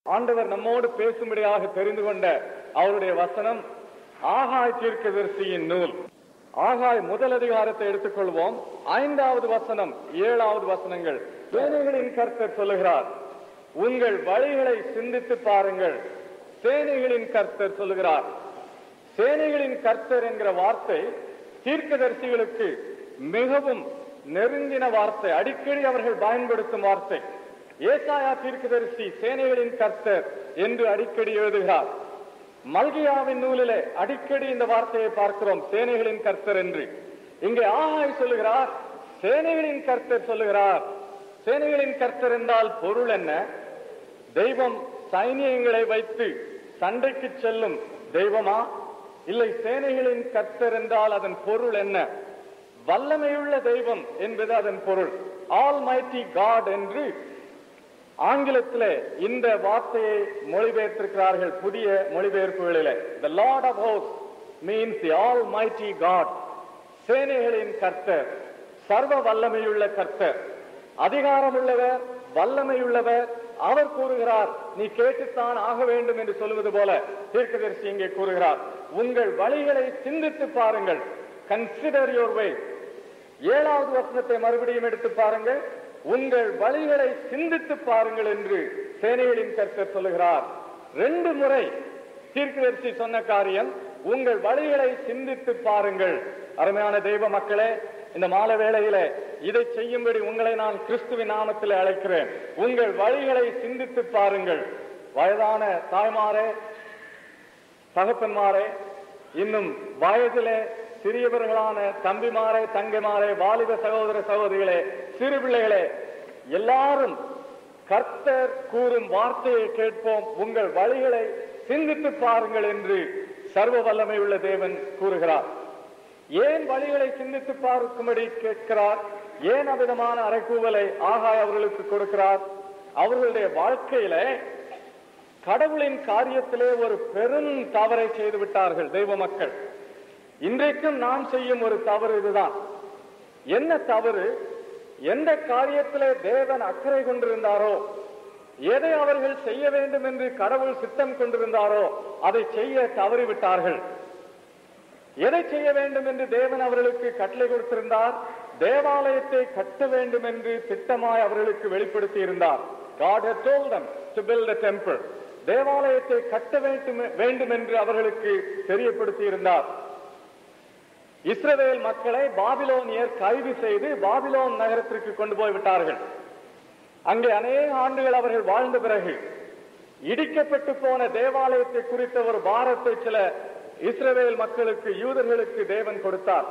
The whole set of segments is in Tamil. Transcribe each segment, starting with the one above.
ஆண்டவர் நம்மோடு பேசும்படியாக தெரிந்து கொண்ட அவருடைய வசனம் ஆகாய் தீர்க்கதரிசியின் நூல் ஆகாய் முதல் அதிகாரத்தை எடுத்துக்கொள்வோம் ஐந்தாவது வசனம் ஏழாவது வசனங்கள் சேனைகளின் கர்த்தர் சொல்லுகிறார் உங்கள் வழிகளை சிந்தித்து பாருங்கள் சேனைகளின் கர்த்தர் சொல்லுகிறார் சேனைகளின் கர்த்தர் என்கிற வார்த்தை தீர்க்கதரிசிகளுக்கு மிகவும் நெருங்கின வார்த்தை அடிக்கடி அவர்கள் பயன்படுத்தும் வார்த்தை ஏசாயா தீர்க்கதரிசி சேனைகளின் கர்த்தர் என்று அடிக்கடி எழுதுகிறார் மல்கியாவின் நூலிலே அடிக்கடி இந்த வார்த்தையை பார்க்கிறோம் சேனைகளின் கர்த்தர் என்று இங்கே ஆகாய் சொல்லுகிறார் சேனைகளின் கர்த்தர் சொல்லுகிறார் சேனைகளின் கர்த்தர் என்றால் பொருள் என்ன தெய்வம் சைனியங்களை வைத்து சண்டைக்கு செல்லும் தெய்வமா இல்லை சேனைகளின் கர்த்தர் என்றால் அதன் பொருள் என்ன வல்லமையுள்ள தெய்வம் என்பது அதன் பொருள் ஆல் மைட்டி காட் என்று ஆங்கிலத்திலே இந்த வார்த்தையை மொழிபெயர்த்திருக்கிறார்கள் புதிய மொழிபெயர்ப்புகளிலே த லார்ட் ஆஃப் ஹோஸ் means the almighty God சேனைகளின் கர்த்தர் சர்வ வல்லமையுள்ள கர்த்தர் அதிகாரமுள்ளவர் வல்லமையுள்ளவர் அவர் கூறுகிறார் நீ கேட்டுத்தான் ஆக வேண்டும் என்று சொல்வது போல தீர்க்கதரிசி இங்கே கூறுகிறார் உங்கள் வழிகளை சிந்தித்து பாருங்கள் கன்சிடர் யோர் வே ஏழாவது வசனத்தை மறுபடியும் எடுத்து பாருங்கள் உங்கள் வழிகளை சிந்தித்து பாருங்கள் என்று சேனைகளின் கர்த்தர் சொல்லுகிறார் ரெண்டு முறை தீர்க்கதரிசி சொன்ன காரியம் உங்கள் வழிகளை சிந்தித்து பாருங்கள் அருமையான தெய்வ மக்களே இந்த மாலை வேளையில இதை செய்யும்படி உங்களை நான் கிறிஸ்துவின் நாமத்தில் அழைக்கிறேன் உங்கள் வழிகளை சிந்தித்து பாருங்கள் வயதான தாய்மாரே தகப்பன்மாரே இன்னும் வயதிலே சிறியவர்களான தம்பிமாரே தங்கைமாரே வாலிப சகோதர சகோதரிகளே சிறு பிள்ளைகளே எல்லாரும் கர்த்தர் கூறும் வார்த்தையை கேட்போம் உங்கள் வழிகளை சிந்தித்து பாருங்கள் என்று சர்வ வல்லமை உள்ள தேவன் கூறுகிறார் ஏன் வழிகளை சிந்தித்து பார்க்கும்படி கேட்கிறார் ஏன் அவ்விதமான அரைக்கூவலை ஆகாய் அவர்களுக்கு கொடுக்கிறார் அவர்களுடைய வாழ்க்கையில கடவுளின் காரியத்திலே ஒரு பெரும் தவறை செய்து விட்டார்கள் தெய்வ மக்கள் இன்றைக்கும் நாம் செய்யும் ஒரு தவறு இதுதான் என்ன தவறு எந்த காரியத்திலே தேவன் அக்கறை கொண்டிருந்தாரோ எதை அவர்கள் செய்ய வேண்டும் என்று கடவுள் சித்தம் கொண்டிருந்தாரோ அதை செய்ய தவறிவிட்டார்கள் எதை செய்ய வேண்டும் என்று தேவன் அவர்களுக்கு கட்டளை கொடுத்திருந்தார் தேவாலயத்தை கட்ட வேண்டும் என்று திட்டமாய் அவர்களுக்கு வெளிப்படுத்தி இருந்தார் God had told them to build a temple. தேவாலயத்தை கட்ட வேண்டும் வேண்டும் என்று அவர்களுக்கு தெரியப்படுத்தி இருந்தார் இஸ்ரவேல் மக்களை பாபிலோனியர் கைது செய்து பாபிலோன் நகரத்திற்கு கொண்டு போய் விட்டார்கள் அங்கே அநேக ஆண்டுகள் அவர்கள் வாழ்ந்த பிறகு இடிக்கப்பட்டு போன தேவாலயத்தை குறித்த ஒரு பாரத்தை சில இஸ்ரவேல் மக்களுக்கு யூதர்களுக்கு தேவன் கொடுத்தார்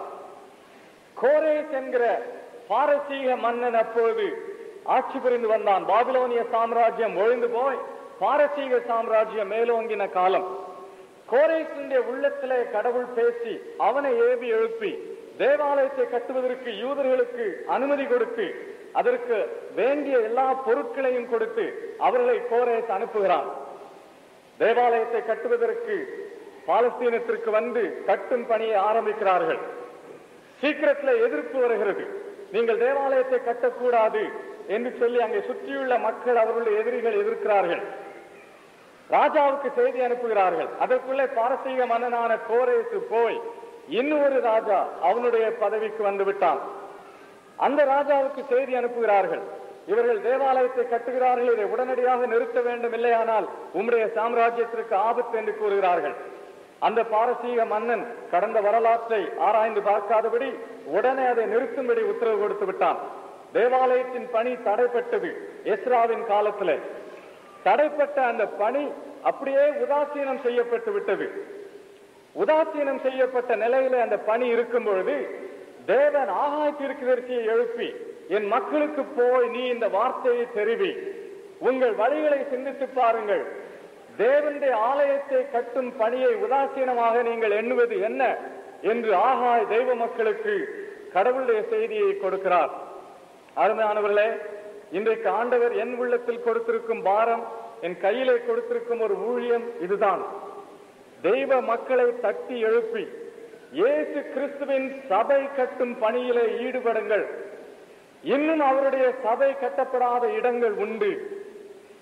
கோரேஸ் என்கிற பாரசீக மன்னன் அப்பொழுது ஆட்சி புரிந்து வந்தான் பாபிலோனிய சாம்ராஜ்யம் ஒழிந்து போய் பாரசீக சாம்ராஜ்யம் மேலோங்கின காலம் கோரேசனுடைய உள்ளத்திலே கடவுள் பேசி அவனை ஏவி எழுப்பி தேவாலயத்தை கட்டுவதற்கு யூதர்களுக்கு அனுமதி கொடுத்து அதற்கு வேண்டிய எல்லா பொருட்களையும் கொடுத்து அவர்களை கோரேஸ் அனுப்புகிறான் தேவாலயத்தை கட்டுவதற்கு பாலஸ்தீனத்திற்கு வந்து கட்டும் பணியை ஆரம்பிக்கிறார்கள் சீக்கிரத்தில் எதிர்ப்பு வருகிறது நீங்கள் தேவாலயத்தை கட்டக்கூடாது என்று சொல்லி அங்கே சுற்றியுள்ள மக்கள் அவர்களுடைய எதிரிகள் எதிர்க்கிறார்கள் ராஜாவுக்கு செய்தி அனுப்புகிறார்கள் அதற்குள்ளே பாரசீக மன்னனான கோரேசு போய் இன்னொரு ராஜா அவனுடைய பதவிக்கு வந்து விட்டான் அந்த ராஜாவுக்கு செய்தி அனுப்புகிறார்கள் இவர்கள் தேவாலயத்தை கட்டுகிறார்கள் இதை உடனடியாக நிறுத்த வேண்டும் இல்லையானால் உம்முடைய சாம்ராஜ்யத்திற்கு ஆபத்து என்று கூறுகிறார்கள் அந்த பாரசீக மன்னன் கடந்த வரலாற்றை ஆராய்ந்து பார்க்காதபடி உடனே அதை நிறுத்தும்படி உத்தரவு கொடுத்து விட்டான் தேவாலயத்தின் பணி தடைப்பட்டது எஸ்ராவின் காலத்தில் தடைப்பட்ட அந்த பணி அப்படியே உதாசீனம் செய்யப்பட்டு விட்டது உதாசீனம் செய்யப்பட்ட நிலையில அந்த பணி இருக்கும் பொழுது தேவன் ஆகாய் தீர்க்கதரிசியை எழுப்பி என் மக்களுக்கு போய் நீ இந்த வார்த்தையை தெரிவி உங்கள் வழிகளை சிந்தித்து பாருங்கள் தேவனுடைய ஆலயத்தை கட்டும் பணியை உதாசீனமாக நீங்கள் எண்ணுவது என்ன என்று ஆகாய் தெய்வ மக்களுக்கு கடவுளுடைய செய்தியை கொடுக்கிறார் அருமையானவர்களே இன்றைக்கு ஆண்டவர் என் உள்ளத்தில் கொடுத்திருக்கும் பாரம் என் கையிலே கொடுத்திருக்கும் ஒரு ஊழியம் இதுதான் தெய்வ மக்களை தட்டி எழுப்பி இயேசு கிறிஸ்துவின் சபை கட்டும் பணியிலே ஈடுபடுங்கள் இன்னும் அவருடைய சபை கட்டப்படாத இடங்கள் உண்டு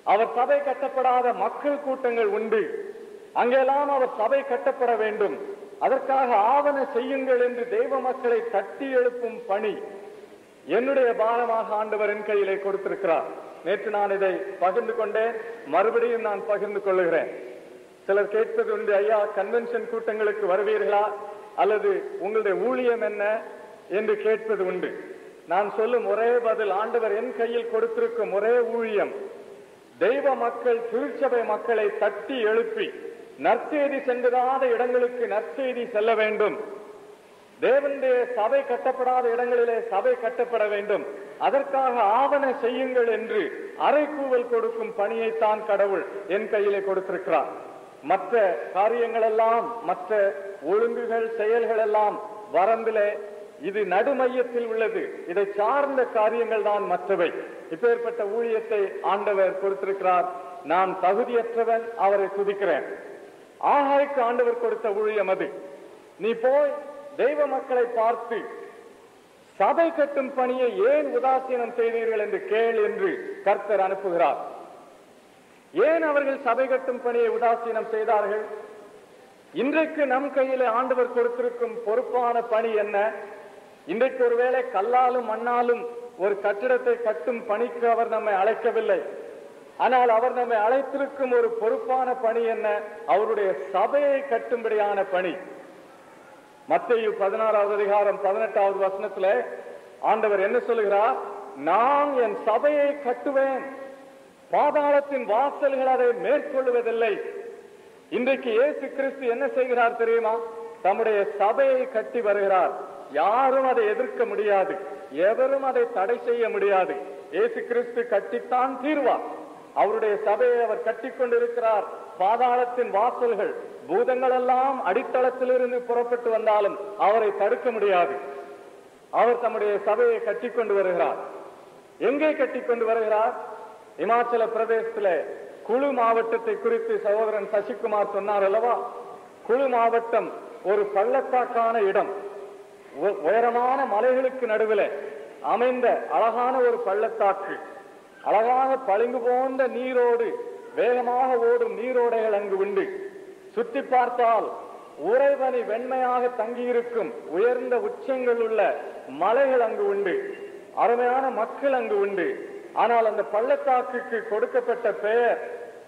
அவர் சபை கட்டப்படாத மக்கள் கூட்டங்கள் உண்டு அங்கெல்லாம் அவர் சபை கட்டப்பட வேண்டும் அதற்காக ஆவண செய்யுங்கள் என்று தெய்வ மக்களை தட்டி எழுப்பும் பணி என்னுடைய பாரமாக ஆண்டவர் என் கையிலே கொடுத்திருக்கிறார் நேற்று நான் இதை பகிர்ந்து கொண்டேன் மறுபடியும் நான் பகிர்ந்து கொள்ளுகிறேன் சிலர் கேட்பது உண்டு ஐயா கன்வென்ஷன் கூட்டங்களுக்கு வருவீர்களா அல்லது உங்களுடைய ஊழியம் என்ன என்று கேட்பது உண்டு நான் சொல்லும் ஒரே பதில் ஆண்டவர் என் கையில் கொடுத்திருக்கும் ஒரே ஊழியம் தெய்வ மக்கள் திருச்சபை மக்களை தட்டி எழுப்பி நற்செய்தி சென்றதாத இடங்களுக்கு நற்செய்தி செல்ல வேண்டும் தேவனுடைய சபை கட்டப்படாத இடங்களிலே சபை கட்டப்பட வேண்டும் அதற்காக ஆவண செய்யுங்கள் என்று அறைகூவல் கொடுக்கும் பணியைத்தான் கடவுள் என் கையிலே கொடுத்திருக்கிறார் மற்ற காரியங்கள் எல்லாம் மற்ற ஒழுங்குகள் செயல்கள் எல்லாம் வரம்பிலே இது நடுமையத்தில் உள்ளது இதை சார்ந்த காரியங்கள் தான் மற்றவை இப்பேற்பட்ட ஊழியத்தை ஆண்டவர் கொடுத்திருக்கிறார் நான் தகுதியற்றவன் அவரை துதிக்கிறேன் ஆகாய்க்கு ஆண்டவர் கொடுத்த ஊழியம் அது நீ போய் தெய்வ மக்களை பார்த்து சபை கட்டும் பணியை ஏன் உதாசீனம் செய்தீர்கள் என்று கேள் என்று கர்த்தர் அனுப்புகிறார் ஏன் அவர்கள் சபை கட்டும் பணியை உதாசீனம் செய்தார்கள் இன்றைக்கு நம் கையிலே ஆண்டவர் கொடுத்திருக்கும் பொறுப்பான பணி என்ன இன்றைக்கு ஒருவேளை கல்லாலும் மண்ணாலும் ஒரு கட்டிடத்தை கட்டும் பணிக்கு அவர் நம்மை அழைக்கவில்லை ஆனால் அவர் நம்மை அழைத்திருக்கும் ஒரு பொறுப்பான பணி என்ன அவருடைய சபையை கட்டும்படியான பணி மத்தேயு பதினாறாவது அதிகாரம் பதினெட்டாவது வசனத்துல ஆண்டவர் என்ன சொல்லுகிறார் நான் என் சபையை கட்டுவேன் பாதாளத்தின் வாசல்கள் அதை மேற்கொள்வதில்லை இன்றைக்கு இயேசு கிறிஸ்து என்ன செய்கிறார் தெரியுமா தம்முடைய சபையை கட்டி வருகிறார் யாரும் அதை எதிர்க்க முடியாது எவரும் அதை தடை செய்ய முடியாது இயேசு கிறிஸ்து கட்டித்தான் தீர்வார் அவருடைய சபையை அவர் கட்டி கொண்டிருக்கிறார் பாதாளத்தின் வாசல்கள் பூதங்கள் எல்லாம் அடித்தளத்திலிருந்து புறப்பட்டு வந்தாலும் அவரை தடுக்க முடியாது அவர் தம்முடைய சபையை கட்டி கொண்டு வருகிறார் எங்கே கட்டி கொண்டு வருகிறார் இமாச்சல பிரதேசத்துல குழு மாவட்டத்தை குறித்து சகோதரன் சசிகுமார் சொன்னார் அல்லவா குழு மாவட்டம் ஒரு பள்ளத்தாக்கான இடம் உ- உயரமான மலைகளுக்கு நடுவில் அமைந்த அழகான ஒரு பள்ளத்தாக்கு அழகாக பளிங்கு போன்ற நீரோடு வேகமாக ஓடும் நீரோடைகள் அங்கு உண்டு சுற்றி பார்த்தால் உறைவனி வெண்மையாக தங்கியிருக்கும் உயர்ந்த உச்சங்கள் உள்ள மலைகள் அங்கு உண்டு அருமையான மக்கள் அங்கு உண்டு ஆனால் அந்த பள்ளத்தாக்குக்கு கொடுக்கப்பட்ட பெயர்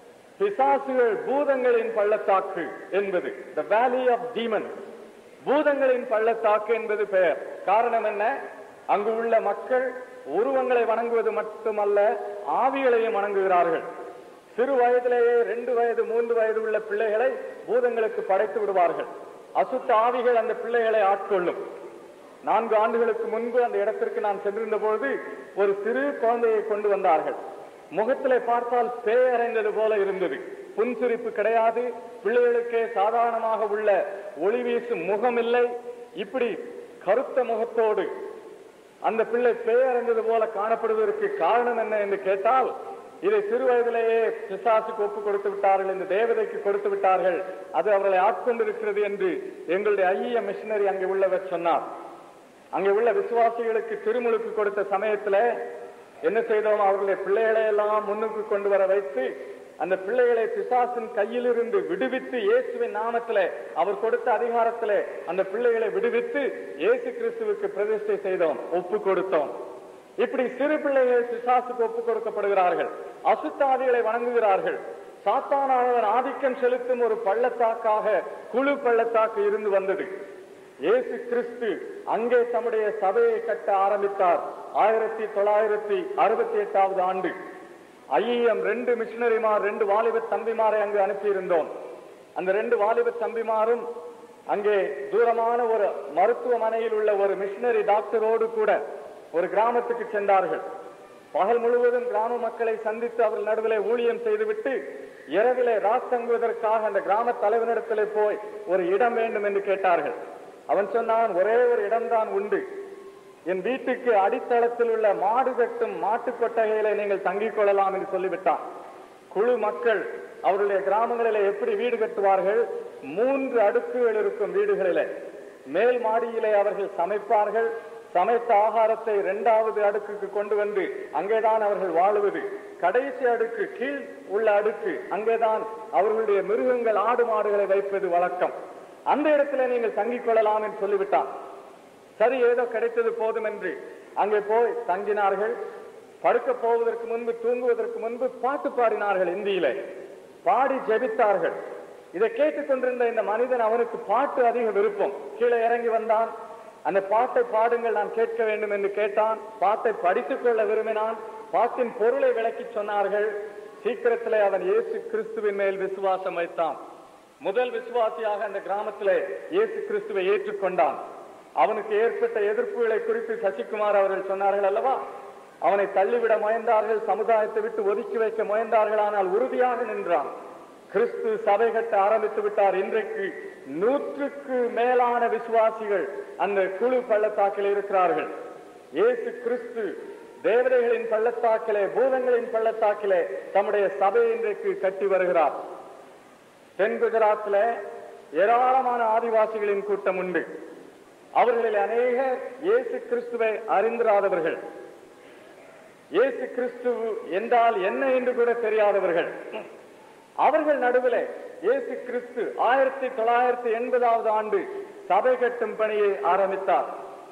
பிசாசுகள் பூதங்களின் பள்ளத்தாக்கு என்பது த வேலி ஆஃப் டீமன் பூதங்களின் பள்ளத்தாக்கு என்பது பெயர் காரணம் என்ன அங்கு உள்ள மக்கள் உருவங்களை வணங்குவது மட்டுமல்ல ஆவிகளையும் வணங்குகிறார்கள் சிறு வயதிலேயே ரெண்டு வயது மூன்று வயது உள்ள பிள்ளைகளை பூதங்களுக்கு படைத்து விடுவார்கள் அசுத்த ஆவிகள் அந்த பிள்ளைகளை ஆட்கொள்ளும் நான்கு ஆண்டுகளுக்கு முன்பு அந்த இடத்திற்கு நான் சென்றிருந்த பொழுது ஒரு சிறு குழந்தையை கொண்டு வந்தார்கள் முகத்திலே பார்த்தால் பேயறைந்தது போல இருந்தது புன்சிரிப்பு கிடையாது பிள்ளைகளுக்கே சாதாரணமாக உள்ள ஒளி வீசும் முகம் இல்லை இப்படி கருத்த முகத்தோடு அந்த பிள்ளை பேயறைந்தது போல காணப்படுவதற்கு காரணம் என்ன என்று கேட்டால் இதை சிறு வயதிலேயே பிசாசுக்கு ஒப்பு கொடுத்து விட்டார்கள் இந்த தேவதைக்கு கொடுத்து விட்டார்கள் அது அவர்களை ஆட்கொண்டிருக்கிறது என்று எங்களுடைய ஐய மிஷினரி அங்கே உள்ளவர் சொன்னார் அங்கே உள்ள விசுவாசிகளுக்கு திருமுழுக்கு கொடுத்த சமயத்துல என்ன செய்தோம் அவர்களுடைய பிள்ளைகளை எல்லாம் முன்னுக்கு கொண்டு வர வைத்து அந்த பிள்ளைகளை பிசாசின் கையிலிருந்து விடுவித்து இயேசுவின் நாமத்திலே அவர் கொடுத்த அதிகாரத்திலே அந்த பிள்ளைகளை விடுவித்து இயேசு கிறிஸ்துவுக்கு பிரதிஷ்டை செய்தோம் ஒப்பு கொடுத்தோம் இப்படி சிறு பிள்ளைகள் பிசாசுக்கு ஒப்பு கொடுக்கப்படுகிறார்கள் அசுத்தாதிகளை வணங்குகிறார்கள் சாத்தானானவன் ஆதிக்கம் செலுத்தும் ஒரு பள்ளத்தாக்காக குழு பள்ளத்தாக்கு இருந்து வந்தது இயேசு கிறிஸ்து அங்கே தம்முடைய சபையை கட்ட ஆரம்பித்தார் ஆயிரத்தி தொள்ளாயிரத்தி அறுபத்தி எட்டாவது ஆண்டு ஐஎம் ரெண்டு மிஷினரிமார் ரெண்டு வாலிப தம்பிமாரை அங்கு அனுப்பியிருந்தோம் அந்த ரெண்டு வாலிப தம்பிமாரும் அங்கே தூரமான ஒரு மருத்துவமனையில் உள்ள ஒரு மிஷினரி டாக்டரோடு கூட ஒரு கிராமத்துக்கு சென்றார்கள் பகல் முழுவதும் கிராம மக்களை சந்தித்து அவர்கள் நடுவிலே ஊழியம் செய்துவிட்டு இரவிலே ராத்தங்குவதற்காக அந்த கிராம தலைவனிடத்திலே போய் ஒரு இடம் வேண்டும் என்று கேட்டார்கள் அவன் சொன்னான் ஒரே ஒரு இடம்தான் உண்டு என் வீட்டுக்கு அடித்தளத்தில் உள்ள மாடு கட்டும் மாட்டுக் கொட்டகையிலே நீங்கள் தங்கிக் கொள்ளலாம் என்று சொல்லிவிட்டான் குழு மக்கள் அவருடைய கிராமங்களிலே எப்படி வீடு கட்டுவார்கள் மூன்று அடுக்குகள் இருக்கும் வீடுகளிலே மேல் மாடியிலே அவர்கள் சமைப்பார்கள் சமைத்த ஆகாரத்தை இரண்டாவது அடுக்குக்கு கொண்டு வந்து அங்கேதான் அவர்கள் வாழுவது கடைசி அடுக்கு கீழ் உள்ள அடுக்கு அங்கேதான் அவர்களுடைய மிருகங்கள் ஆடு மாடுகளை வைப்பது வழக்கம் அந்த இடத்துல நீங்கள் தங்கிக் கொள்ளலாம் என்று சொல்லிவிட்டான் சரி ஏதோ கிடைத்தது போதும் என்று அங்கே போய் தங்கினார்கள் படுக்க போவதற்கு முன்பு தூங்குவதற்கு முன்பு பாட்டு பாடினார்கள் இந்தியிலே பாடி ஜெபித்தார்கள் இதை கேட்டுக்கொண்டிருந்த இந்த மனிதன் அவனுக்கு பாட்டு அதிக விருப்பம் கீழே இறங்கி வந்தான் அந்த பாட்டை பாடுங்கள் நான் கேட்க வேண்டும் என்று கேட்டான் பாட்டை படித்துக் கொள்ள விரும்பினான் பாட்டின் பொருளை விளக்கி சொன்னார்கள் சீக்கிரத்திலே அவன் இயேசு கிறிஸ்துவின் மேல் விசுவாசம் வைத்தான் முதல் விசுவாசியாக அந்த கிராமத்திலே இயேசு கிறிஸ்துவை ஏற்றுக்கொண்டான் அவனுக்கு ஏற்பட்ட எதிர்ப்புகளை குறித்து சசிகுமார் அவர்கள் சொன்னார்கள் அல்லவா அவனை தள்ளிவிட முயன்றார்கள் சமுதாயத்தை விட்டு ஒதுக்கி வைக்க முயன்றார்கள் ஆனால் உறுதியாக நின்றான் கிறிஸ்து சபை கட்ட ஆரம்பித்து விட்டார் இன்றைக்கு நூற்றுக்கு மேலான விசுவாசிகள் அந்த குழு பள்ளத்தாக்கில் இருக்கிறார்கள் இயேசு கிறிஸ்து தேவதைகளின் பள்ளத்தாக்கிலே பூதங்களின் பள்ளத்தாக்கிலே தம்முடைய சபை இன்றைக்கு கட்டி வருகிறார் தென் குஜராத்ல ஏராளமான ஆதிவாசிகளின் கூட்டம் உண்டு அவர்களில் அநேகர் இயேசு கிறிஸ்துவை அறிந்திராதவர்கள் இயேசு கிறிஸ்து என்றால் என்ன என்று கூட தெரியாதவர்கள் அவர்கள் நடுவிலே இயேசு கிறிஸ்து ஆயிரத்தி தொள்ளாயிரத்தி எண்பதாவது ஆண்டு சபை கட்டும் பணியை ஆரம்பித்தார்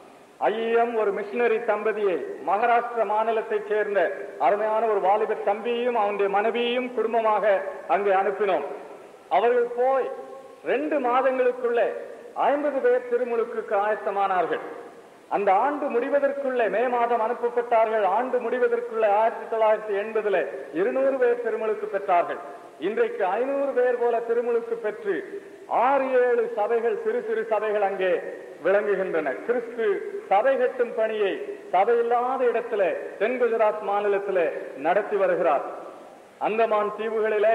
ஐயம் ஒரு மிஷினரி தம்பதியை மகாராஷ்டிர மாநிலத்தைச் சேர்ந்த அருமையான ஒரு வாலிப தம்பியையும் அவனுடைய மனைவியையும் குடும்பமாக அங்கே அனுப்பினோம் அவர்கள் போய் ரெண்டு மாதங்களுக்குள்ளே ஐம்பது பேர் திருமுழுக்கு ஆயத்தமானார்கள் அந்த ஆண்டு முடிவதற்குள்ளே மே மாதம் அனுப்பப்பட்டார்கள் ஆண்டு முடிவதற்குள்ளே ஆயிரத்தி தொள்ளாயிரத்தி எண்பதுல இருநூறு பேர் திருமுழுக்கு பெற்றார்கள் இன்றைக்கு ஐநூறு பேர் போல திருமுழுக்கு பெற்று ஆறு ஏழு சபைகள் சிறு சிறு சபைகள் அங்கே விளங்குகின்றன கிறிஸ்து சபை கட்டும் பணியை சபையில்லாத இடத்துல தென் குஜராத் மாநிலத்திலே நடத்தி வருகிறார் அந்தமான் தீவுகளிலே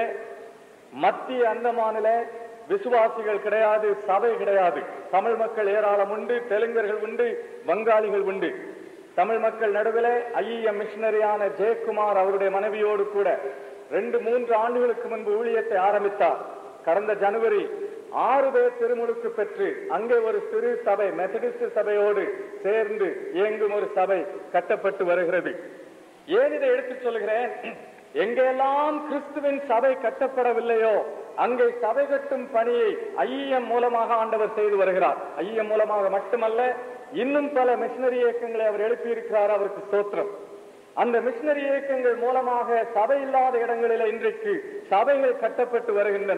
மத்திய அந்தமானிலே விசுவாசிகள் கிடையாது சபை கிடையாது தமிழ் மக்கள் ஏராளம் உண்டு தெலுங்கர்கள் உண்டு வங்காளிகள் உண்டு தமிழ் மக்கள் நடுவிலே ஐஎம் மிஷினரியான ஜெயக்குமார் அவருடைய மனைவியோடு கூட ரெண்டு மூன்று ஆண்டுகளுக்கு முன்பு ஊழியத்தை ஆரம்பித்தார் கடந்த ஜனவரி ஆறு பேர் திருமுழுக்கு பெற்று அங்கே ஒரு சிறு சபை மெத்தடிஸ்ட் சபையோடு சேர்ந்து இயங்கும் ஒரு சபை கட்டப்பட்டு வருகிறது ஏன் இதை எடுத்துச் சொல்கிறேன் எங்கெல்லாம் கிறிஸ்துவின் சபை கட்டப்படவில்லையோ அங்கே சபை கட்டும் பணியை ஐயம் மூலமாக ஆண்டவர் செய்து வருகிறார் ஐயம் மூலமாக மட்டுமல்ல இன்னும் பல மிஷினரி இயக்கங்களை அவர் எழுப்பியிருக்கிறார் அவருக்கு ஸ்தோத்திரம் அந்த மிஷினரி இயக்கங்கள் மூலமாக சபை இல்லாத இடங்களில் இன்றைக்கு சபைகள் கட்டப்பட்டு வருகின்றன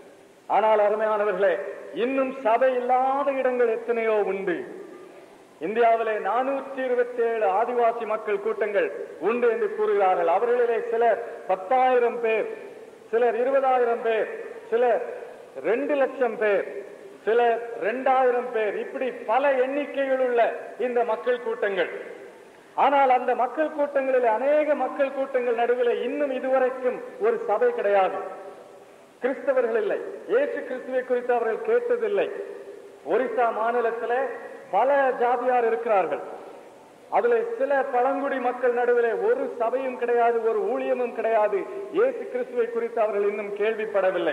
ஆனால் அருமையானவர்களே இன்னும் சபை இல்லாத இடங்கள் எத்தனையோ உண்டு இந்தியாவிலே நானூற்றி இருபத்தி ஏழு ஆதிவாசி மக்கள் கூட்டங்கள் உண்டு என்று கூறுகிறார்கள் அவர்களிலே சிலர் பத்தாயிரம் பேர் சிலர் இருபதாயிரம் பேர் சிலர் ரெண்டு லட்சம் பேர் சிலர் ரெண்டாயிரம் பேர் இப்படி பல எண்ணிக்கைகள் உள்ள இந்த மக்கள் கூட்டங்கள் ஆனால் அந்த மக்கள் கூட்டங்களில் அநேக மக்கள் கூட்டங்கள் நடுவில் இன்னும் இதுவரைக்கும் ஒரு சபை கிடையாது கிறிஸ்தவர்கள் இல்லை இயேசு கிறிஸ்துவை குறித்து அவர்கள் கேட்டதில்லை ஒரிசா மாநிலத்திலே பல ஜாதியார் இருக்கிறார்கள் அதுல சில பழங்குடி மக்கள் நடுவிலே ஒரு சபையும் கிடையாது ஒரு ஊழியமும் கிடையாது இயேசு கிறிஸ்துவை குறித்து அவர்கள் இன்னும் கேள்விப்படவில்லை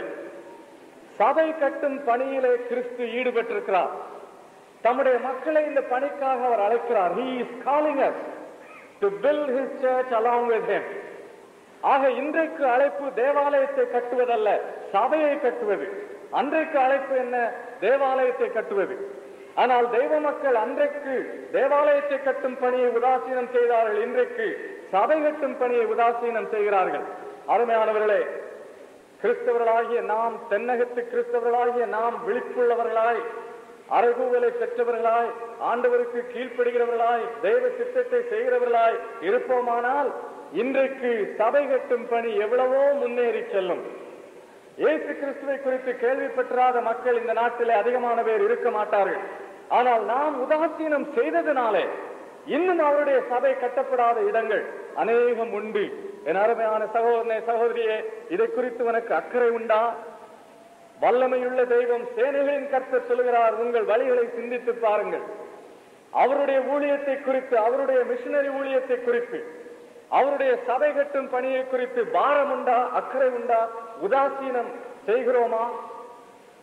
சபை கட்டும் பணியிலே கிறிஸ்து ஈடுபட்டிருக்கிறார் தம்முடைய மக்களை இந்த பணிக்காக அவர் அழைக்கிறார் he is calling us to build his church along with him ஆக இன்றைக்கு அழைப்பு தேவாலயத்தை கட்டுவதல்ல சபையை கட்டுவது அன்றைக்கு அழைப்பு என்ன தேவாலயத்தை கட்டுவது ஆனால் தெய்வ மக்கள் அன்றைக்கு தேவாலயத்தை கட்டும் பணியை உதாசீனம் செய்தார்கள் இன்றைக்கு சபை கட்டும் பணியை உதாசீனம் செய்கிறார்கள் அருமையானவர்களே கிறிஸ்தவர்களாகிய நாம் தென்னகத்து கிறிஸ்தவர்களாகிய நாம் விழிப்புள்ளவர்களாய் அறைகூவலை பெற்றவர்களாய் ஆண்டவருக்கு கீழ்ப்படுகிறவர்களாய் தெய்வ சித்தத்தை செய்கிறவர்களாய் இருப்போமானால் இன்றைக்கு சபை கட்டும் பணி எவ்வளவோ முன்னேறி செல்லும் இயேசு கிறிஸ்துவை குறித்து கேள்விப்பற்றாத மக்கள் இந்த நாட்டிலே அதிகமான பேர் இருக்க மாட்டார்கள் ஆனால் நாம் உதாசீனம் செய்ததினாலே இன்னும் அவருடைய சபை கட்டப்படாத இடங்கள் அநேகம் உண்டு என் அருமையான சகோதரனே சகோதரியே இதை குறித்து உனக்கு அக்கறை உண்டா வல்லமையுள்ள தெய்வம் சேனைகளின் கர்த்தர் சொல்கிறார் உங்கள் வழிகளை சிந்தித்து பாருங்கள் அவருடைய ஊழியத்தை குறித்து அவருடைய மிஷினரி ஊழியத்தை குறித்து அவருடைய சபை கட்டும் பணியை குறித்து பாரம் உண்டா அக்கறை உண்டா உதாசீனம் செய்கிறோமா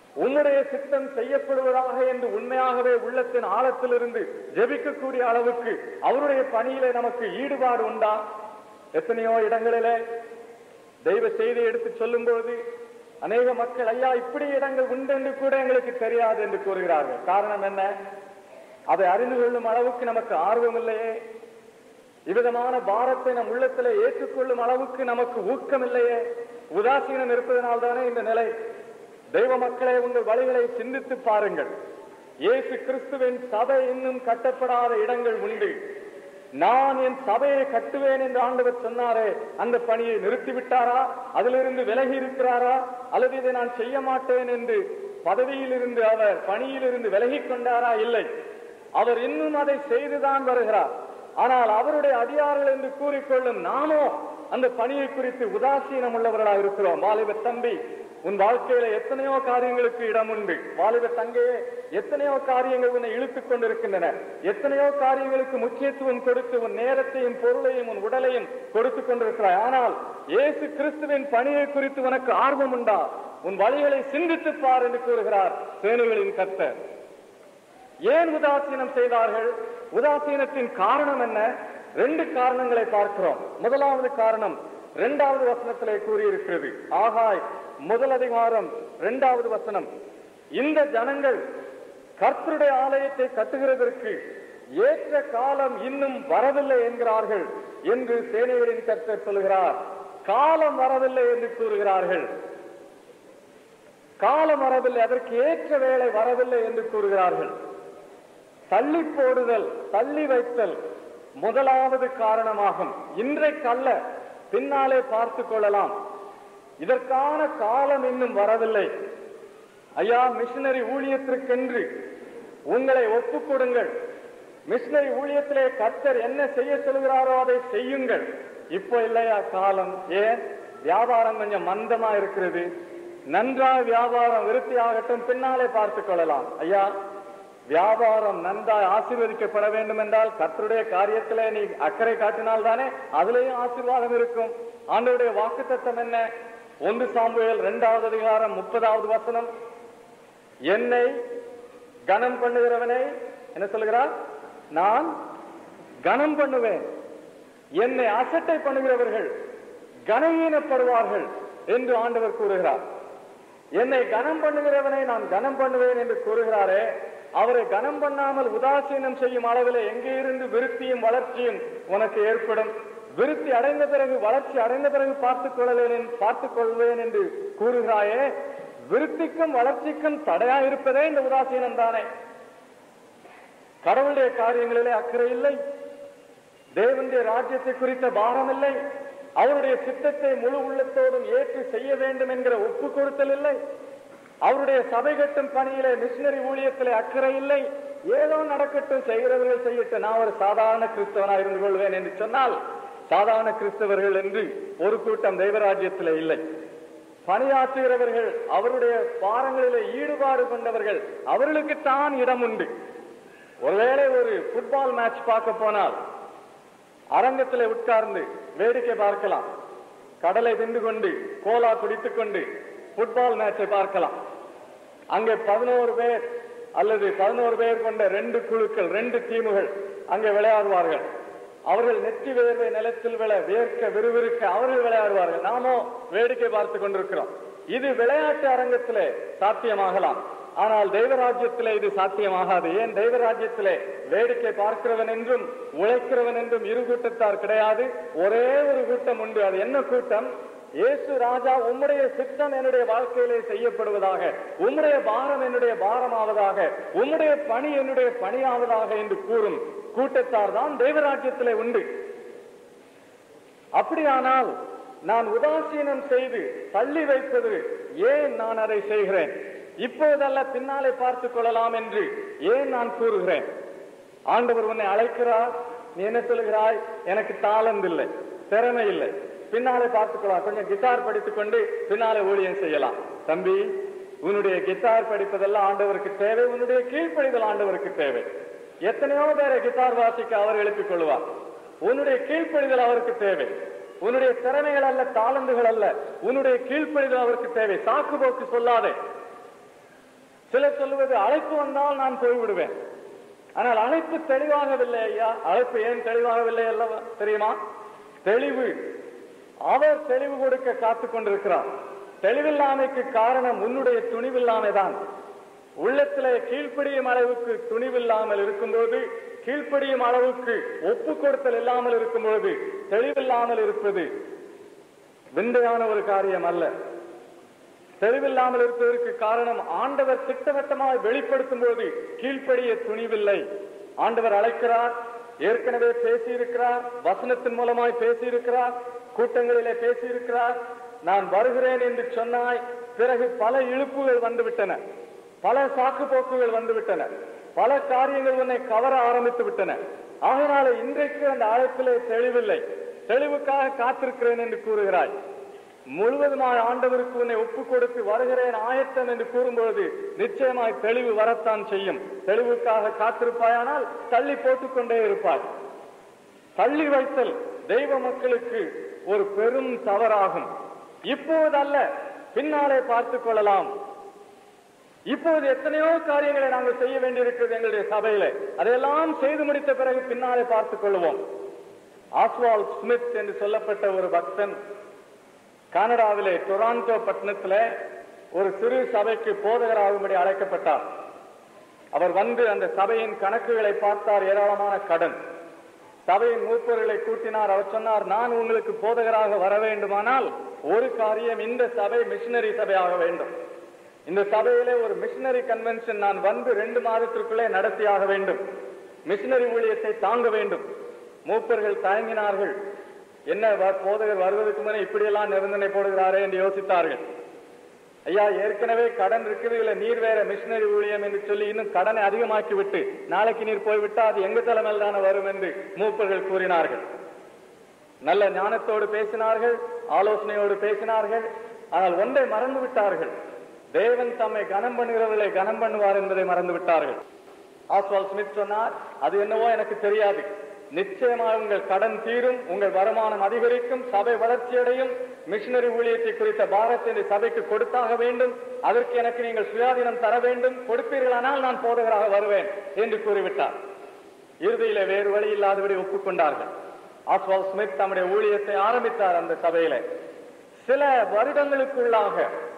உன்னுடைய சித்தம் செய்யப்படுவதாக என்று உண்மையாகவே உள்ளத்தின் ஆழத்திலிருந்து ஜெபிக்கக்கூடிய அளவுக்கு அவருடைய பணியிலே நமக்கு ஈடுபாடு உண்டா எத்தனையோ இடங்களிலே தெய்வ செய்தி எடுத்து சொல்லும் பொழுது அநேக மக்கள் ஐயா இப்படி இடங்கள் உண்டு என்று கூட எங்களுக்கு தெரியாது என்று கூறுகிறார்கள் காரணம் என்ன அதை அறிந்து கொள்ளும் அளவுக்கு நமக்கு ஆர்வம் இல்லையே இவ்விதமான பாரத்தை நம் உள்ளத்திலே ஏற்றுக்கொள்ளும் அளவுக்கு நமக்கு ஊக்கம் இல்லையே உதாசீனம் இருப்பதனால் தானே இந்த நிலை தெய்வ மக்களே உங்கள் வழிகளை சிந்தித்து பாருங்கள் இயேசு கிறிஸ்துவின் சபை இன்னும் கட்டப்படாத இடங்கள் உண்டு நான் என் சபையை கட்டுவேன் என்று ஆண்டவர் சொன்னாரே அந்த பணியை நிறுத்திவிட்டாரா அதிலிருந்து விலகி இருக்கிறாரா அல்லது இதை நான் செய்ய மாட்டேன் என்று பதவியில் இருந்து அவர் பணியிலிருந்து விலகிக் கொண்டாரா இல்லை அவர் இன்னும் அதை செய்துதான் வருகிறார் ஆனால் அவருடைய அதிகாரிகள் என்று கூறிக்கொள்ளும் நாமோ அந்த பணியை குறித்து உதாசீனம் உள்ளவர்களாக இருக்கிறோம் வாலிப தம்பி உன் வாழ்க்கையில எத்தனையோ காரியங்களுக்கு இடம் உண்டு வாலிப தங்கையே எத்தனையோ காரியங்கள் உன்னை இழுத்துக் கொண்டிருக்கின்றன எத்தனையோ காரியங்களுக்கு முக்கியத்துவம் கொடுத்து உன் நேரத்தையும் பொருளையும் உன் உடலையும் கொடுத்துக் கொண்டிருக்கிறாய் ஆனால் இயேசு கிறிஸ்துவின் பணியை குறித்து உனக்கு ஆர்வம் உண்டா உன் வழிகளை சிந்தித்துப் பார் என்று கூறுகிறார் சேனைகளின் கர்த்தர் ஏன் உதாசீனம் செய்தார்கள் உதாசீனத்தின் காரணம் என்ன ரெண்டு காரணங்களை பார்க்கிறோம் முதலாவது காரணம் இரண்டாவது வசனத்திலே கூறியிருக்கிறது ஆகாய் முதல் அதிகாரம் இரண்டாவது வசனம் இந்த ஜனங்கள் கர்த்தருடைய ஆலயத்தை கட்டுகிறதற்கு ஏற்ற காலம் இன்னும் வரவில்லை என்கிறார்கள் என்று சேனைகளின் கர்த்தர் சொல்கிறார் காலம் வரவில்லை என்று கூறுகிறார்கள் காலம் வரவில்லை அதற்கு ஏற்ற வேலை வரவில்லை என்று கூறுகிறார்கள் தள்ளி போடுதல் தள்ளி வைத்தல் முதலாவது காரணமாகும் இன்றைக்கல்ல பின்னாலே பார்த்து கொள்ளலாம் இதற்கான காலம் இன்னும் வரவில்லை ஐயா மிஷினரி ஊழியத்திற்கென்று உங்களை ஒப்புக் கொடுங்கள் மிஷினரி ஊழியத்திலே கர்த்தர் என்ன செய்ய சொல்கிறாரோ அதை செய்யுங்கள் இப்போ இல்லையா காலம் ஏன் வியாபாரம் கொஞ்சம் மந்தமா இருக்கிறது நன்றாய் வியாபாரம் விருத்தியாகட்டும் பின்னாலே பார்த்துக் கொள்ளலாம் ஐயா வியாபாரம் நன்றாய் ஆசீர்வதிக்கப்பட வேண்டும் என்றால் கர்த்தருடைய காரியத்திலே நீ அக்கறை காட்டினால் தானே அதுலேயும் ஆசீர்வாதம் இருக்கும் ஆண்டவருடைய வாக்குத்தத்தம் என்ன ஒன்று சாம்புவேல் இரண்டாவது அதிகாரம் முப்பதாவது வசனம் என்னை கனம் பண்ணுகிறவனை என்ன சொல்கிறார் நான் கனம் பண்ணுவேன் என்னை அசட்டை பண்ணுகிறவர்கள் கனவீனப்படுவார்கள் என்று ஆண்டவர் கூறுகிறார் என்னை கனம் பண்ணுகிறவனை நான் கனம் பண்ணுவேன் என்று கூறுகிறாரே அவரை கனம் பண்ணாமல் உதாசீனம் செய்யும் அளவில் எங்கே இருந்து விருத்தியும் வளர்ச்சியும் உனக்கு ஏற்படும் விருத்தி அடைந்த பிறகு வளர்ச்சி அடைந்த பிறகு பார்த்துக் கொள்வேன் பார்த்துக் கொள்வேன் என்று கூறுகிறாயே விருத்திக்கும் வளர்ச்சிக்கும் தடையா இருப்பதே இந்த உதாசீனம் தானே கடவுளுடைய காரியங்களிலே அக்கறை இல்லை தேவனுடைய ராஜ்யத்தை குறித்த பாரம் இல்லை அவருடைய சித்தத்தை முழு உள்ளத்தோடும் ஏற்று செய்ய வேண்டும் என்கிற ஒப்பு கொடுத்தல் இல்லை அவருடைய சபை கட்டும் பணியிலே மிஷினரி ஊழியத்திலே அக்கறை இல்லை ஏதோ நடக்கட்டும் செய்கிறவர்கள் செய்யட்டும் நான் ஒரு சாதாரண கிறிஸ்தவனா இருந்து கொள்வேன் என்று சொன்னால் சாதாரண கிறிஸ்தவர்கள் என்று ஒரு கூட்டம் தெய்வராஜ்யத்திலே இல்லை பணியாற்றுகிறவர்கள் அவருடைய பாரங்களிலே ஈடுபாடு கொண்டவர்கள் அவர்களுக்குத்தான் இடம் உண்டு ஒருவேளை ஒரு ஃபுட்பால் மேட்ச் பார்க்க போனால் அரங்கத்திலே உட்கார்ந்து வேடிக்கை பார்க்கலாம் கடலை தின்று கொண்டு கோலா குடித்துக் கொண்டு ஃபுட்பால் மேட்சை பார்க்கலாம் அங்கே பதினோரு பேர் அல்லது பதினோரு பேர் கொண்ட ரெண்டு குழுக்கள் ரெண்டு டீமுகள் அங்கே விளையாடுவார்கள் அவர்கள் நெற்றி வேர்வை நிலத்தில் விழ வேர்க்க விறுவிறுக்க அவர்கள் விளையாடுவார்கள் நாமோ வேடிக்கை பார்த்து கொண்டிருக்கிறோம் இது விளையாட்டு அரங்கத்திலே சாத்தியமாகலாம் ஆனால் தெய்வராஜ்யத்திலே இது சாத்தியமாகாது ஏன் தெய்வராஜ்யத்திலே வேடிக்கை பார்க்கிறவன் என்றும் உழைக்கிறவன் என்றும் இரு கூட்டத்தார் கிடையாது ஒரே ஒரு கூட்டம் உண்டு அது என்ன கூட்டம் இயேசு ராஜா உம்முடைய சித்தம் என்னுடைய வாழ்க்கையிலே செய்யப்படுவதாக உம்முடைய பாரம் என்னுடைய பாரமாவதாக உம்முடைய பணி என்னுடைய பணியாவதாக என்று கூறும் கூட்டத்தார் தான் தெய்வராஜ்யத்திலே உண்டு அப்படியானால் நான் உதாசீனம் செய்து தள்ளி வைப்பது ஏன் நான் அதை செய்கிறேன் இப்போதல்ல பின்னாலே பார்த்துக் கொள்ளலாம் என்று ஏன் நான் கூறுகிறேன் ஆண்டவர் உன்னை அழைக்கிறார் நீ என்ன சொல்கிறாய் எனக்கு தாளந்து இல்லை திறமை இல்லை பின்னாலே பார்த்துக்கலாம் கொஞ்சம் கிட்டார் படித்துக் கொண்டு பின்னாலே ஊழியம் செய்யலாம் தம்பி உன்னுடைய கிட்டார் படிப்பதெல்லாம் ஆண்டவருக்கு தேவை உன்னுடைய கீழ்ப்படிதல் ஆண்டவருக்கு தேவை எத்தனையோ பேரை கிட்டார் வாசிக்க அவர் எழுப்பிக் கொள்வார் உன்னுடைய கீழ்ப்படிதல் அவருக்கு தேவை உன்னுடைய திறமைகள் அல்ல தாளந்துகள் அல்ல உன்னுடைய கீழ்ப்படிதல் அவருக்கு தேவை சாக்கு போக்கு சொல்லாதே சிலர் சொல்லுவது அழைப்பு வந்தால் நான் போய்விடுவேன் ஆனால் அழைப்பு தெளிவாகவில்லை ஐயா அழைப்பு ஏன் தெளிவாகவில்லை அல்லவா தெரியுமா தெளிவு அவர் தெளிவு கொடுக்க காத்துக் கொண்டிருக்கிறார் தெளிவில்லாமைக்கு காரணம் உன்னுடைய துணிவில்லாமைதான் உள்ளத்திலே கீழ்ப்படியும் அளவுக்கு துணிவில்லாமல் இருக்கும்போது கீழ்ப்படியும் அளவுக்கு ஒப்பு கொடுத்தல் இல்லாமல் இருக்கும்போது தெளிவில்லாமல் இருப்பது விந்தையான ஒரு காரியம் அல்ல தெளிவில்லாமல் இருப்பதற்கு காரணம் ஆண்டவர் திட்டவட்டமாக வெளிப்படுத்தும் போது கீழ்ப்படிய துணிவில்லை ஆண்டவர் அழைக்கிறார் ஏற்கனவே பேசியிருக்கிறார் வசனத்தின் மூலமாய் பேசியிருக்கிறார் கூட்டங்களிலே பேசியிருக்கிறார் நான் வருகிறேன் என்று சொன்னாய் பிறகு பல இழுப்புகள் வந்துவிட்டன பல சாக்கு போக்குகள் வந்துவிட்டன பல காரியங்கள் உன்னை கவர ஆரம்பித்து விட்டன ஆகையினால இன்றைக்கு அந்த அழைப்பிலே தெளிவில்லை தெளிவுக்காக காத்திருக்கிறேன் என்று கூறுகிறாய் முழுவதுமாய் ஆண்டவருக்கு உன்னை ஒப்பு கொடுத்து வருகிறேன் ஆயத்தம் என்று கூறும்பொழுது நிச்சயமாய் தெளிவு வரத்தான் செய்யும் தெளிவுக்காக காத்திருப்பாயானால் தள்ளி போட்டுக்கொண்டே இருப்பாய் தள்ளி வைத்தல் தெய்வ மக்களுக்கு ஒரு பெரும் தவறாகும் இப்போதல்ல பின்னாலே பார்த்துக் கொள்ளலாம் இப்போது எத்தனையோ காரியங்களை நாங்கள் செய்ய வேண்டியிருக்கிறது எங்களுடைய சபையில அதையெல்லாம் செய்து முடித்த பிறகு பின்னாலே பார்த்துக் கொள்வோம் ஆஸ்வால் ஸ்மித் என்று சொல்லப்பட்ட ஒரு பக்தன் கனடாவிலே டொராண்டோ பட்டணத்துல ஒரு சிறு சபைக்கு போதகராகும்படி அழைக்கப்பட்டார் அவர் வந்து அந்த சபையின் கணக்குகளை பார்த்தார் ஏராளமான கடன் சபையின் மூப்பர்களை கூட்டினார் அவர் சொன்னார் நான் உங்களுக்கு போதகராக வர வேண்டுமானால் ஒரு காரியம் இந்த சபை மிஷினரி சபையாக வேண்டும் இந்த சபையிலே ஒரு மிஷினரி கன்வென்ஷன் நான் வந்து ரெண்டு மாதத்திற்குள்ளே நடத்தியாக வேண்டும் மிஷினரி ஊழியத்தை தாங்க வேண்டும் மூப்பர்கள் தயங்கினார்கள் என்ன வ- போதகர் வருவதற்கு முன்னே இப்படியெல்லாம் நிபந்தனை போடுகிறாரே என்று யோசித்தார்கள் ஐயா ஏற்கனவே கடன் இருக்குது இதுல நீர் வேற மிஷினரி ஊழியம் என்று சொல்லி இன்னும் கடனை அதிகமாக்கி விட்டு நாளைக்கு நீர் போய்விட்டா அது எங்க தலைமையில் தானே வரும் என்று மூப்பர்கள் கூறினார்கள் நல்ல ஞானத்தோடு பேசினார்கள் ஆலோசனையோடு பேசினார்கள் ஆனால் ஒன்றை மறந்து விட்டார்கள் தேவன் தம்மை கனம் பண்ணுகிறவர்களை கனம் பண்ணுவார் என்பதை மறந்து விட்டார்கள் ஆஸ்வால் ஸ்மித் சொன்னார் அது என்னவோ எனக்கு தெரியாது நிச்சயமாக உங்கள் கடன் தீரும் உங்கள் வருமானம் அதிகரிக்கும் சபை வளர்ச்சியடையும் மிஷினரி ஊழியத்தை குறித்த பாரத்தை இந்த சபைக்கு கொடுத்தாக வேண்டும் அதற்கு எனக்கு நீங்கள் சுயாதீனம் தர வேண்டும் கொடுப்பீர்களானால் நான் போதகராக வருவேன் என்று கூறிவிட்டார் இறுதியில வேறு வழி இல்லாதபடி ஒப்புக்கொண்டார்கள் ஆஸ்வால் ஸ்மித் தம்முடைய ஊழியத்தை ஆரம்பித்தார் அந்த சபையில சில வருடங்களுக்குள்ளாக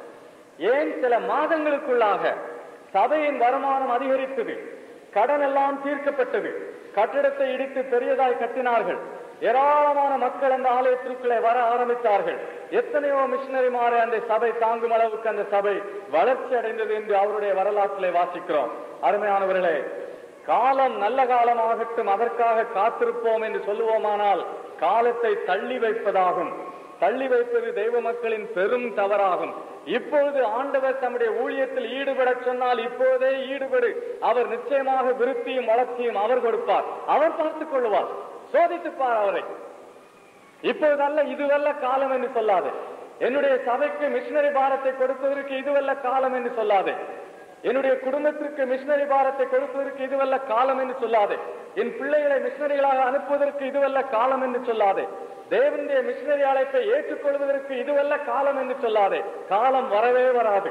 ஏன் சில மாதங்களுக்குள்ளாக சபையின் வருமானம் அதிகரித்தது கடன் எல்லாம் தீர்க்கப்பட்டது கட்டிடத்தை இடித்து பெரியதாய் கட்டினார்கள் ஏராளமான மக்கள் அந்த ஆலயத்திற்குள்ளே வர ஆரம்பித்தார்கள் எத்தனையோ மிஷினரிமாரை அந்த சபை தாங்கும் அளவுக்கு அந்த சபை வளர்ச்சி அடைந்தது என்று அவருடைய வரலாற்றிலே வாசிக்கிறோம் அருமையானவர்களே காலம் நல்ல காலமாகட்டும் அதற்காக காத்திருப்போம் என்று சொல்லுவோமானால் காலத்தை தள்ளி வைப்பதாகும் தள்ளி வைப்பது தெய்வ மக்களின் பெரும் தவறாகும் இப்பொழுது ஆண்டவர் தம்முடைய ஊழியத்தில் ஈடுபடச் சொன்னால் இப்போதே ஈடுபடு அவர் நிச்சயமாக விருத்தியும் வளர்ச்சியும் அவர் கொடுப்பார் அவர் பார்த்துக் கொள்வார் சோதித்துப் பார் அவரை இப்போதல்ல இதுவல்ல காலம் என்று சொல்லாதே என்னுடைய சபைக்கு மிஷினரி பாரத்தை கொடுப்பதற்கு இதுவல்ல காலம் என்று சொல்லாதே என்னுடைய குடும்பத்திற்கு மிஷினரி பாரத்தை கொடுப்பதற்கு இதுவல்ல காலம் என்று சொல்லாதே என் பிள்ளைகளை மிஷினரிகளாக அனுப்புவதற்கு இதுவல்ல காலம் என்று சொல்லாதே தேவனுடைய மிஷினரி அழைப்பை ஏற்றுக்கொள்வதற்கு இதுவல்ல காலம் என்று சொல்லாதே காலம் வரவே வராது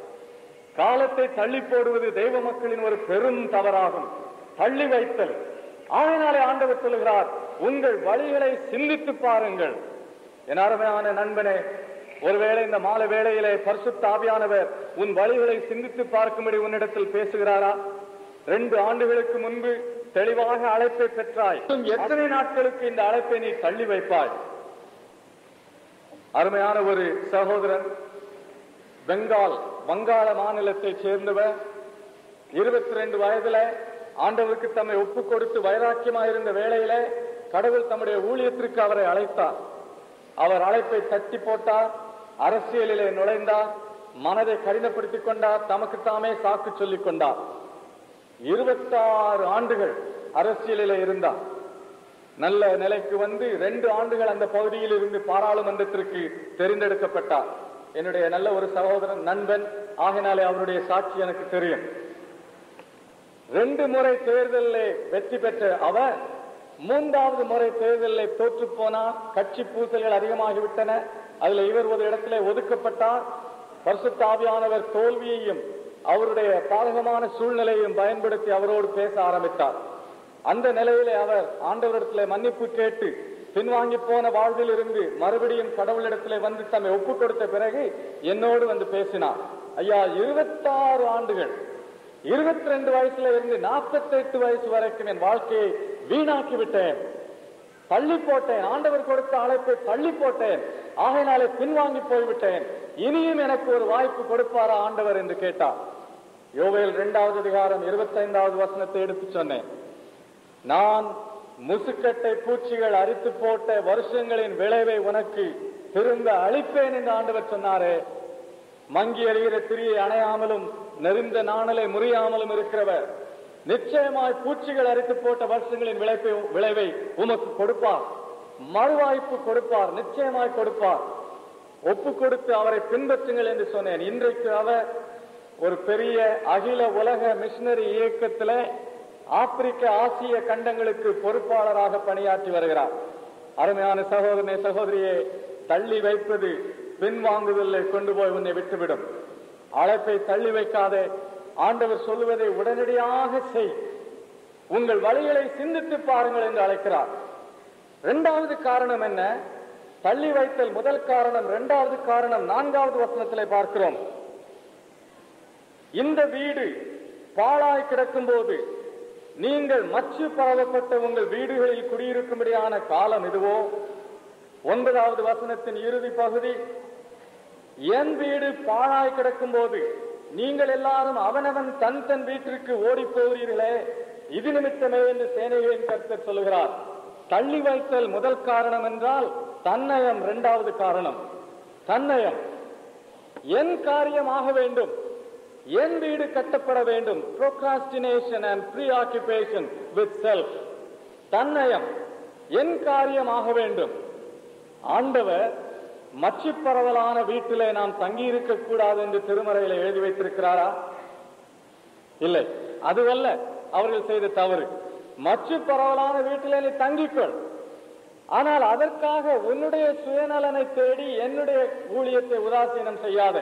காலத்தை தள்ளி போடுவது தெய்வ மக்களின் ஒரு பெரும் தவறாகும் தள்ளி வைத்தல் ஆகையினாலே ஆண்டவர் சொல்லுகிறார் உங்கள் வழிகளை சிந்தித்து பாருங்கள் என் அருமையான நண்பனே ஒருவேளை இந்த மாலை வேளையிலே பரிசுத்த ஆவியானவர் உன் வழிகளை சிந்தித்து பார்க்கும்படி உன்னிடத்தில் பேசுகிறாரா ரெண்டு ஆண்டுகளுக்கு முன்பு தெளிவாக அழைப்பை பெற்றாய் இன்னும் எத்தனை நாட்களுக்கு இந்த அழைப்பை நீ தள்ளி வைப்பாய் அருமையான ஒரு சகோதரன் பெங்கால் வங்காள மாநிலத்தைச் சேர்ந்தவர் இருபத்தி ரெண்டு வயதுல ஆண்டவருக்கு தம்மை ஒப்பு கொடுத்து வைராக்கியமாயிருந்த வேளையில கடவுள் தம்முடைய ஊழியத்திற்கு அவரை அழைத்தார் அவர் அழைப்பை தட்டி போட்டார் அரசியலிலே நுழைந்தார் மனதை கடினப்படுத்திக் கொண்டார் தமக்கு தாமே சாக்கு சொல்லிக் கொண்டார் இருபத்தாறு ஆண்டுகள் அரசியலிலே இருந்தார் நல்ல நிலைக்கு வந்து ரெண்டு ஆண்டுகள் அந்த பகுதியில் இருந்து பாராளுமன்றத்திற்கு தெரிந்தெடுக்கப்பட்டார் என்னுடைய நல்ல ஒரு சகோதரன் நண்பன் ஆகினாலே அவருடைய சாட்சி எனக்கு தெரியும் ரெண்டு முறை தேர்தலில் வெற்றி பெற்ற அவர் மூன்றாவது முறை தேர்தலில் தோற்று போனார் கட்சி பூசல்கள் அதிகமாகிவிட்டன அதுல இவர் ஒரு இடத்திலே ஒதுக்கப்பட்டார் பரிசுத்த ஆவியானவர் தோல்வியையும் அவருடைய பாதகமான சூழ்நிலையும் பயன்படுத்தி அவரோடு பேச ஆரம்பித்தார் அந்த நிலையிலே அவர் ஆண்டவரிடத்திலே மன்னிப்பு கேட்டு பின்வாங்கி போன வாழ்வில் இருந்து மறுபடியும் கடவுளிடத்திலே வந்து தம்மை ஒப்பு கொடுத்த பிறகு என்னோடு வந்து பேசினார் ஐயா இருபத்தாறு ஆண்டுகள் இருபத்தி ரெண்டு வயசுல இருந்து நாற்பத்தெட்டு வயசு வரைக்கும் என் வாழ்க்கையை வீணாக்கி விட்டேன் தள்ளி போட்டேன் ஆண்டவர் கொடுத்த அழைப்பை தள்ளி போட்டேன் ஆகையினாலே பின்வாங்கி போய்விட்டேன் இனியும் எனக்கு ஒரு வாய்ப்பு கொடுப்பாரா ஆண்டவர் என்று கேட்டார் யோவேல் இரண்டாவது அதிகாரம் இருபத்தைந்தாவது வசனத்தை எடுத்து சொன்னேன் நான் முசுக்கட்டை பூச்சிகள் அரித்து போட்ட வருஷங்களின் விளைவை உனக்கு திரும்ப அளிப்பேன் என்று ஆண்டவர் சொன்னாரே மங்கி எறிகிற திரியை அணையாமலும் நெறிந்த நாணலை முறியாமலும் இருக்கிறவர் நிச்சயமாய் பூச்சிகள் அரித்து போட்ட வருஷங்களின் விளைவை விளைவை உமக்கு கொடுப்பார் மறுவாய்ப்பு கொடுப்பார் நிச்சயமாய் கொடுப்பார் ஒப்பு கொடுத்து அவரை பின்பற்றுங்கள் என்று சொன்னேன் இன்றைக்கு அவர் ஒரு பெரிய அகில உலக மிஷினரி இயக்கத்துல ஆப்பிரிக்க ஆசிய கண்டங்களுக்கு பொறுப்பாளராக பணியாற்றி வருகிறார் அருமையான சகோதரனே சகோதரியே தள்ளி வைப்பது பின்வாங்குதலை கொண்டு போய் உன்னை விட்டுவிடும் அழைப்பை தள்ளி வைக்காதே ஆண்டவர் சொல்லுவதை உடனடியாக செய் உங்கள் வழிகளை சிந்தித்து பாருங்கள் என்று அழைக்கிறார் இரண்டாவது காரணம் என்ன தள்ளி வைத்தல் முதல் காரணம் இரண்டாவது காரணம் நான்காவது வசனத்திலே பார்க்கிறோம் இந்த வீடு பாழாய் கிடக்கும் போது நீங்கள் மச்சு பரவப்பட்ட உங்கள் வீடுகளில் குடியிருக்கும்படியான காலம் இதுவோ ஒன்பதாவது வசனத்தின் இறுதி பகுதி என் வீடு பாழாய் கிடக்கும் போது நீங்கள் எல்லாரும் அவனவன் தன் தன் வீட்டிற்கு ஓடி போகிறீர்களே இது நிமித்தமே என்று சேனைகளின் கருத்தர் சொல்லுகிறார் தள்ளி வைத்தல் முதல் காரணம் என்றால் தன்னயம் இரண்டாவது காரணம் தன்னயம் என் காரியமாக வேண்டும் என் வீடு கட்டப்பட வேண்டும் procrastination and preoccupation with self தன்னயம் என் காரியமாக வேண்டும் ஆண்டவர் மச்சு பரவலான வீட்டிலே நாம் தங்கியிருக்க கூடாது என்று திருமறையில எழுதி வைத்திருக்கிறாரா இல்லை அதுவல்ல அவர்கள் செய்த தவறு மச்சு பரவலான வீட்டிலே நீ தங்கிக்கொள் ஆனால் அதற்காக உன்னுடைய சுயநலனை தேடி என்னுடைய ஊழியத்தை உதாசீனம் செய்யாதே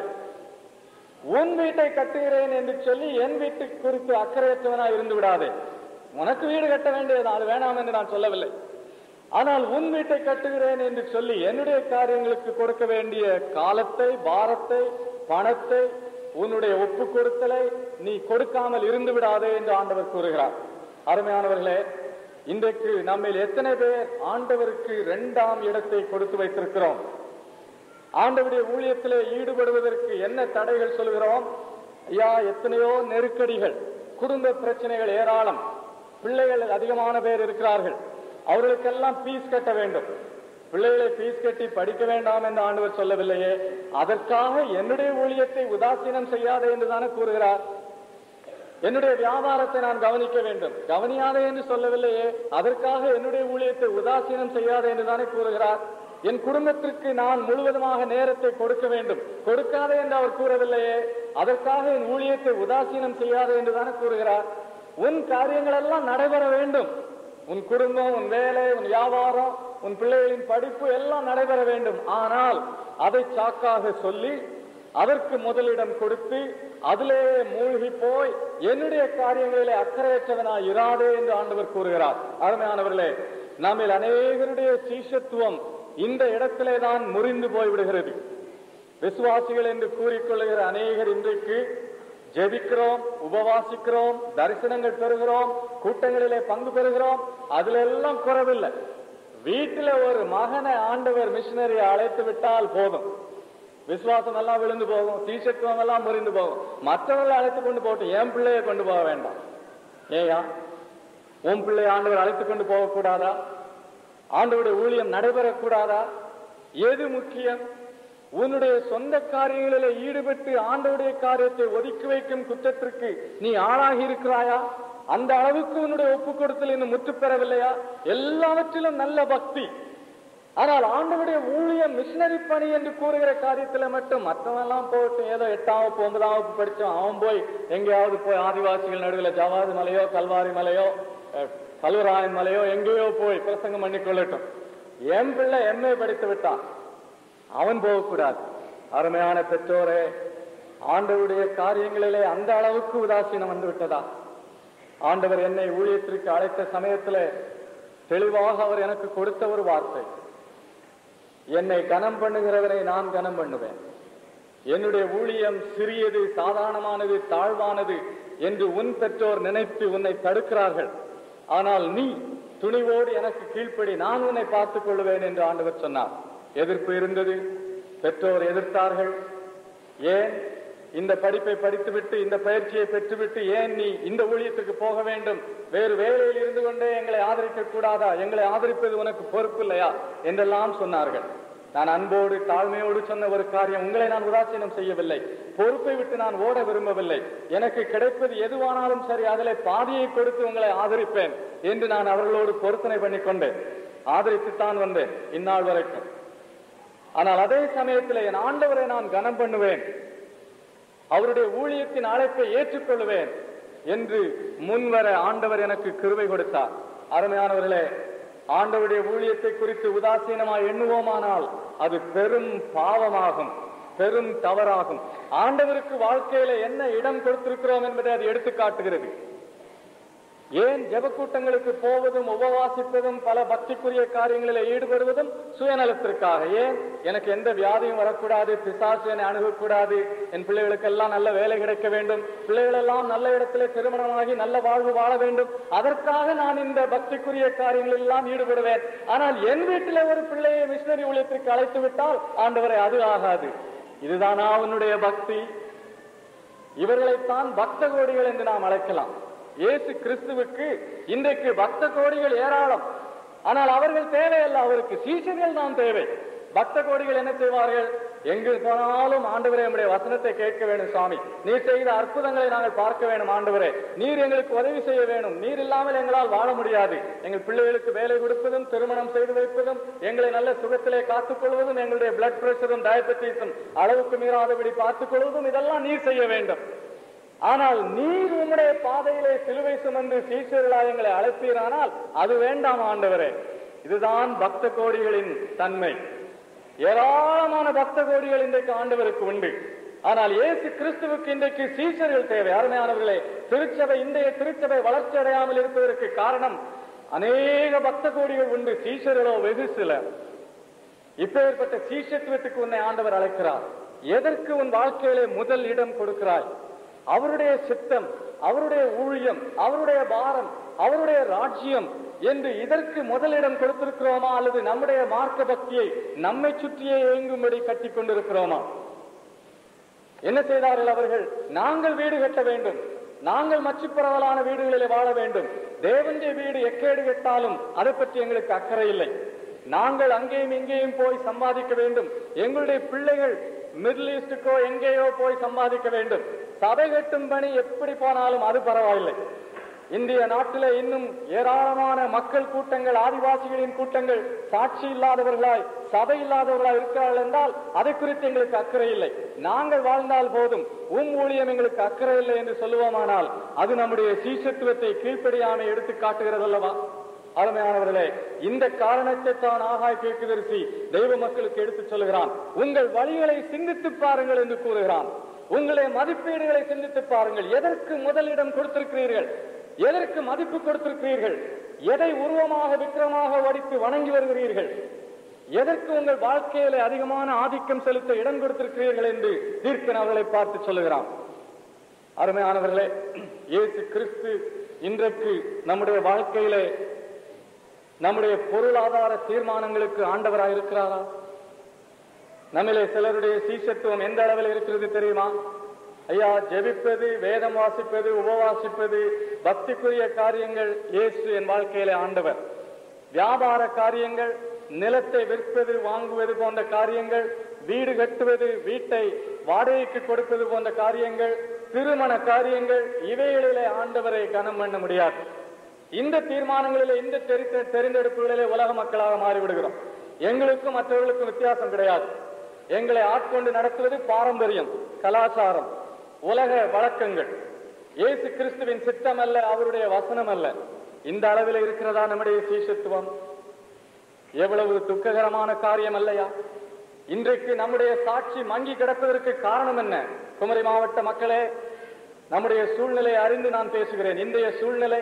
உன் வீட்டை கட்டுகிறேன் என்று சொல்லி என் வீட்டு குறித்து அக்கறையற்றவனா இருந்து விடாதே உனக்கு வீடு கட்ட வேண்டியது அது வேணாம் என்று நான் சொல்லவில்லை ஆனால் உன் வீட்டை கட்டுகிறேன் என்று சொல்லி என்னுடைய காரியங்களுக்கு கொடுக்க வேண்டிய காலத்தை பாரத்தை பணத்தை உன்னுடைய ஒப்பு கொடுத்தலை நீ கொடுக்காமல் இருந்து விடாதே என்று ஆண்டவர் கூறுகிறார் அருமையானவர்களே இன்றைக்கு நம்மில் எத்தனை பேர் ஆண்டவருக்கு இரண்டாம் இடத்தை கொடுத்து வைத்திருக்கிறோம் ஆண்டவருடைய ஊழியத்திலே ஈடுபடுவதற்கு என்ன தடைகள் சொல்கிறோம் ஐயா எத்தனையோ நெருக்கடிகள் குடும்ப பிரச்சனைகள் ஏராளம் பிள்ளைகள் அதிகமான பேர் இருக்கிறார்கள் அவர்களுக்கெல்லாம் பீஸ் கட்ட வேண்டும் பிள்ளைகளை பீஸ் கட்டி படிக்க வேண்டாம் என்று ஆண்டவர் சொல்லவில்லையே அதற்காக என்னுடைய ஊழியத்தை உதாசீனம் செய்யாதே என்று தானே கூறுகிறார் என்னுடைய வியாபாரத்தை நான் கவனிக்க வேண்டும் கவனியாதே என்று சொல்லவில்லையே அதற்காக என்னுடைய ஊழியத்தை உதாசீனம் செய்யாதே என்று தானே கூறுகிறார் என் குடும்பத்திற்கு நான் முழுவதுமாக நேரத்தை கொடுக்க வேண்டும் கொடுக்காதே என்று அவர் கூறவில்லையே அதற்காக என் ஊழியத்தை உதாசீனம் செய்யாதே என்று தானே கூறுகிறார் உன் காரியங்கள் எல்லாம் நடைபெற வேண்டும் உன் குடும்பம் உன் வேலை உன் வியாபாரம் உன் பிள்ளைகளின் படிப்பு எல்லாம் நடைபெற வேண்டும் ஆனால் அதை சாக்காக சொல்லி அதற்கு முதலிடம் கொடுத்து அதிலே மூழ்கி போய் என்னுடைய காரியங்களிலே அக்கறையற்றவனாய் இராதே என்று ஆண்டவர் கூறுகிறார் அருமையானவர்களே நம்மில் அநேகருடைய சீஷத்துவம் இந்த இடத்திலே தான் முறிந்து போய்விடுகிறது விசுவாசிகள் என்று கூறிக்கொள்ளுகிற அநேகர் இன்றைக்கு ஜெபிக்கிறோம் உபவாசிக்கிறோம் தரிசனங்கள் பெறுகிறோம் கூட்டங்களிலே பங்கு பெறுகிறோம் அதுல எல்லாம் குறவில்லை வீட்டில ஒரு மகனை ஆண்டவர் மிஷினரியை அழைத்து விட்டால் போதும் விசுவாசம் எல்லாம் விழுந்து போகும் தீசத்துவம் எல்லாம் முறிந்து போகும் மற்றவர்களை அழைத்து கொண்டு போட்டு என் பிள்ளையை கொண்டு போக வேண்டாம் ஏயா உன் பிள்ளை ஆண்டவர் அழைத்து கொண்டு போகக்கூடாதா ஆண்டவருடைய ஊழியம் நடைபெறக்கூடாதா எது முக்கியம் உன்னுடைய சொந்த காரியங்களிலே ஈடுபட்டு ஆண்டவருடைய காரியத்தை ஒதுக்கி வைக்கும் குற்றத்திற்கு நீ ஆளாகி இருக்கிறாயா அந்த அளவுக்கு உன்னுடைய ஒப்பு கொடுத்தல் இன்னும் முற்று பெறவில்லையா எல்லாவற்றிலும் நல்ல பக்தி ஆனால் ஆண்டவருடைய ஊழியம் மிஷினரி பணி என்று கூறுகிற காரியத்துல மட்டும் மற்றவெல்லாம் போட்டு ஏதோ எட்டாம் வகுப்பு ஒன்பதாம் வகுப்பு படிச்சோம் அவன் போய் எங்கேயாவது போய் ஆதிவாசிகள் நடுவில் ஜவாது மலையோ கல்வாரி மலையோ அஹ், கல்வராயன் மலையோ எங்கேயோ போய் பிரசங்கம் பண்ணி கொள்ளட்டும் என் பிள்ளை எம்ஏ படித்து விட்டான் அவன் போகக்கூடாது அருமையான பெற்றோரே ஆண்டவருடைய காரியங்களிலே அந்த அளவுக்கு உதாசீனம் வந்து விட்டதா ஆண்டவர் என்னை ஊழியத்திற்கு அழைத்த சமயத்துல தெளிவாக அவர் எனக்கு கொடுத்த ஒரு வார்த்தை என்னை கனம் பண்ணுகிறவரை நான் கனம் பண்ணுவேன் என்னுடைய ஊழியம் சிறியது சாதாரணமானது தாழ்வானது என்று உன் பெற்றோர் நினைத்து உன்னை தடுக்கிறார்கள் ஆனால் நீ துணிவோடு எனக்கு கீழ்ப்படி நான் உன்னை பார்த்துக் கொள்வேன் என்று ஆண்டவர் சொன்னார் எதிர்ப்பு இருந்தது பெற்றோர் எதிர்த்தார்கள் ஏன் இந்த படிப்பை படித்துவிட்டு இந்த பயிற்சியை பெற்றுவிட்டு ஏன் நீ இந்த ஊழியத்துக்கு போக வேண்டும் வேறு வேலையில் இருந்து கொண்டே எங்களை ஆதரிக்க கூடாதா எங்களை ஆதரிப்பது உனக்கு பொறுப்பு இல்லையா என்றெல்லாம் சொன்னார்கள் நான் அன்போடு தாழ்மையோடு சொன்ன ஒரு காரியம் உங்களை நான் உதாசீனம் செய்யவில்லை பொறுப்பை விட்டு நான் ஓட விரும்பவில்லை எனக்கு கிடைப்பது எதுவானாலும் சரி அதிலே பாதியை கொடுத்து உங்களை ஆதரிப்பேன் என்று நான் அவர்களோடு பொருத்தனை பண்ணி கொண்டேன் ஆதரித்துத்தான் வந்தேன் இந்நாள் வரைக்கும் ஆனால் அதே சமயத்தில் என் ஆண்டவரை நான் கனம் பண்ணுவேன் அவருடைய ஊழியத்தின் அழைப்பை ஏற்றுக்கொள்வேன் என்று முன்வர ஆண்டவர் எனக்கு கிருபை கொடுத்தார் அருமையானவர்களே ஆண்டவருடைய ஊழியத்தை குறித்து உதாசீனமாய் எண்ணுவோமானால் அது பெரும் பாவமாகும் பெரும் தவறாகும் ஆண்டவருக்கு வாழ்க்கையில என்ன இடம் கொடுத்திருக்கிறோம் என்பதை அது எடுத்து காட்டுகிறது ஏன் ஜெபக்கூட்டங்களுக்கு போவதும் உபவாசிப்பதும் பல பக்திக்குரிய காரியங்களில் ஈடுபடுவதும் சுயநலத்திற்காக ஏன் எனக்கு எந்த வியாதியும் வரக்கூடாது பிசாசு என்னை அணுகக்கூடாது என் பிள்ளைகளுக்கெல்லாம் நல்ல வேலை கிடைக்க வேண்டும் பிள்ளைகள் எல்லாம் நல்ல இடத்திலே திருமணமாகி நல்ல வாழ்வு வாழ வேண்டும் அதற்காக நான் இந்த பக்திக்குரிய காரியங்களில் எல்லாம் ஈடுபடுவேன் ஆனால் என் வீட்டிலே ஒரு பிள்ளையை மிஷினரி ஊழியத்திற்கு அழைத்து விட்டால் ஆண்டவரை அது ஆகாது இதுதானா அவனுடைய பக்தி இவர்களைத்தான் பக்த கோடிகள் என்று நாம் அழைக்கலாம் இயேசு கிறிஸ்துவுக்கு இன்றைக்கு பக்த கோடிகள் ஏராளம் ஆனால் அவர்கள் தேவையல்ல அவருக்கு சீஷர்கள் தான் தேவை பக்த கோடிகள் என்ன செய்வார்கள் எங்கு போனாலும் ஆண்டவரே நம்முடைய வசனத்தை கேட்க வேண்டும் சுவாமி நீர் செய்த அற்புதங்களை நாங்கள் பார்க்க வேண்டும் ஆண்டவரே நீர் எங்களுக்கு உதவி செய்ய வேண்டும் நீர் இல்லாமல் எங்களால் வாழ முடியாது எங்கள் பிள்ளைகளுக்கு வேலை கொடுப்பதும் திருமணம் செய்து வைப்பதும் எங்களை நல்ல சுகத்திலே காத்துக் கொள்வதும் எங்களுடைய பிளட் பிரஷரும் டயபெட்டிஸும் அளவுக்கு மீறாதபடி பார்த்துக் கொள்வதும் இதெல்லாம் நீர் செய்ய வேண்டும் ஆனால் நீர் உம்முடைய பாதையிலே சிலுவை சுமந்து சீஷர்களாக எங்களை அழைப்பீரானால் அது வேண்டாம் ஆண்டவரே இதுதான் பக்த கோடிகளின் தன்மை ஏராளமான பக்த கோடிகள் இன்றைக்கு ஆண்டவருக்கு உண்டு ஆனால் இயேசு கிறிஸ்துவுக்கு இன்றைக்கு சீஷர்கள் தேவை அருமையானவர்களே திருச்சபை இன்றைய திருச்சபை வளர்ச்சி அடையாமல் இருப்பதற்கு காரணம் அநேக பக்த கோடிகள் உண்டு சீஷர்களோ வெகு சிலர் இப்பேற்பட்ட சீஷத்துவத்துக்கு உன்னை ஆண்டவர் அழைக்கிறார் எதற்கு உன் வாழ்க்கையிலே முதல் இடம் கொடுக்கிறாய் அவருடைய சித்தம் அவருடைய ஊழியம் அவருடைய பாரம் அவருடைய ராஜ்யம் என்று இதற்கு முதலிடம் கொடுத்திருக்கிறோமா அல்லது நம்முடைய மார்க்க பக்தியை நம்மை சுற்றியே இயங்கும்படி கட்டி கொண்டிருக்கிறோமா என்ன செய்தார்கள் அவர்கள் நாங்கள் வீடு கட்ட வேண்டும் நாங்கள் மச்சு பரவலான வீடுகளிலே வாழ வேண்டும் தேவனுடைய வீடு எக்கேடு கெட்டாலும் அதை பற்றி எங்களுக்கு அக்கறை இல்லை நாங்கள் அங்கேயும் இங்கேயும் போய் சம்பாதிக்க வேண்டும் எங்களுடைய பிள்ளைகள் மிடில் ஈஸ்டுக்கோ எங்கேயோ போய் சம்பாதிக்க வேண்டும் சபை கட்டும் பணி எப்படி போனாலும் அது பரவாயில்லை இந்திய நாட்டிலே இன்னும் ஏராளமான மக்கள் கூட்டங்கள் ஆதிவாசிகளின் கூட்டங்கள் சாட்சி இல்லாதவர்களாய் சபை இல்லாதவர்களாய் இருக்கிறார்கள் என்றால் அதை குறித்து எங்களுக்கு அக்கறை இல்லை நாங்கள் வாழ்ந்தால் போதும் உம் ஊழியம் எங்களுக்கு அக்கறை இல்லை என்று சொல்லுவோமானால் அது நம்முடைய சீசத்துவத்தை கீழ்ப்படியாமை எடுத்து காட்டுகிறது அல்லவா அருமையானவர்களே இந்த காரணத்தை தான் ஆகாய் தீர்க்கதரிசி தெய்வ மக்களுக்கு எடுத்துச் சொல்லுகிறான் உங்கள் வழிகளை சிந்தித்து பாருங்கள் என்று கூறுகிறான் உங்களை மதிப்பீடுகளை சிந்தித்து பாருங்கள் எதற்கு முதலிடம் கொடுத்திருக்கிறீர்கள் எதற்கு மதிப்பு கொடுத்திருக்கிறீர்கள் எதை உருவமாக விக்கிரமாக வடித்து வணங்கி வருகிறீர்கள் எதற்கு உங்கள் வாழ்க்கையில அதிகமான ஆதிக்கம் செலுத்த இடம் கொடுத்திருக்கிறீர்கள் என்று தீர்க்கன் அவர்களை பார்த்து சொல்லுகிறான் அருமையானவர்களே இயேசு கிறிஸ்து இன்றைக்கு நம்முடைய வாழ்க்கையிலே நம்முடைய பொருளாதார தீர்மானங்களுக்கு ஆண்டவராக இருக்கிறாரா நம்மிலே சிலருடைய சீசத்துவம் எந்த அளவில் இருக்கிறது தெரியுமா ஐயா ஜெபிப்பது வேதம் வாசிப்பது உபவாசிப்பது பக்திக்குரிய காரியங்கள் இயேசு என் வாழ்க்கையிலே ஆண்டவர் வியாபார காரியங்கள் நிலத்தை விற்பது வாங்குவது போன்ற காரியங்கள் வீடு கட்டுவது வீட்டை வாடகைக்கு கொடுப்பது போன்ற காரியங்கள் திருமண காரியங்கள் இவைகளிலே ஆண்டவரை கனம் பண்ண முடியாது இந்த தீர்மானங்களிலே இந்த தெரி- தெரிந்தெடுப்புகளிலே உலக மக்களாக மாறிவிடுகிறோம் எங்களுக்கும் மற்றவர்களுக்கும் வித்தியாசம் கிடையாது எங்களை ஆட்கொண்டு நடத்துவது பாரம்பரியம் கலாச்சாரம் உலக வழக்கங்கள் இயேசு கிறிஸ்துவின் சித்தம் அல்ல அவருடைய வசனம் அல்ல இந்த அளவில் இருக்கிறதா நம்முடைய சீஷத்துவம் எவ்வளவு துக்ககரமான காரியம் அல்லையா இன்றைக்கு நம்முடைய சாட்சி மங்கி கிடப்பதற்கு காரணம் என்ன குமரி மாவட்ட மக்களே நம்முடைய சூழ்நிலை அறிந்து நான் பேசுகிறேன் இன்றைய சூழ்நிலை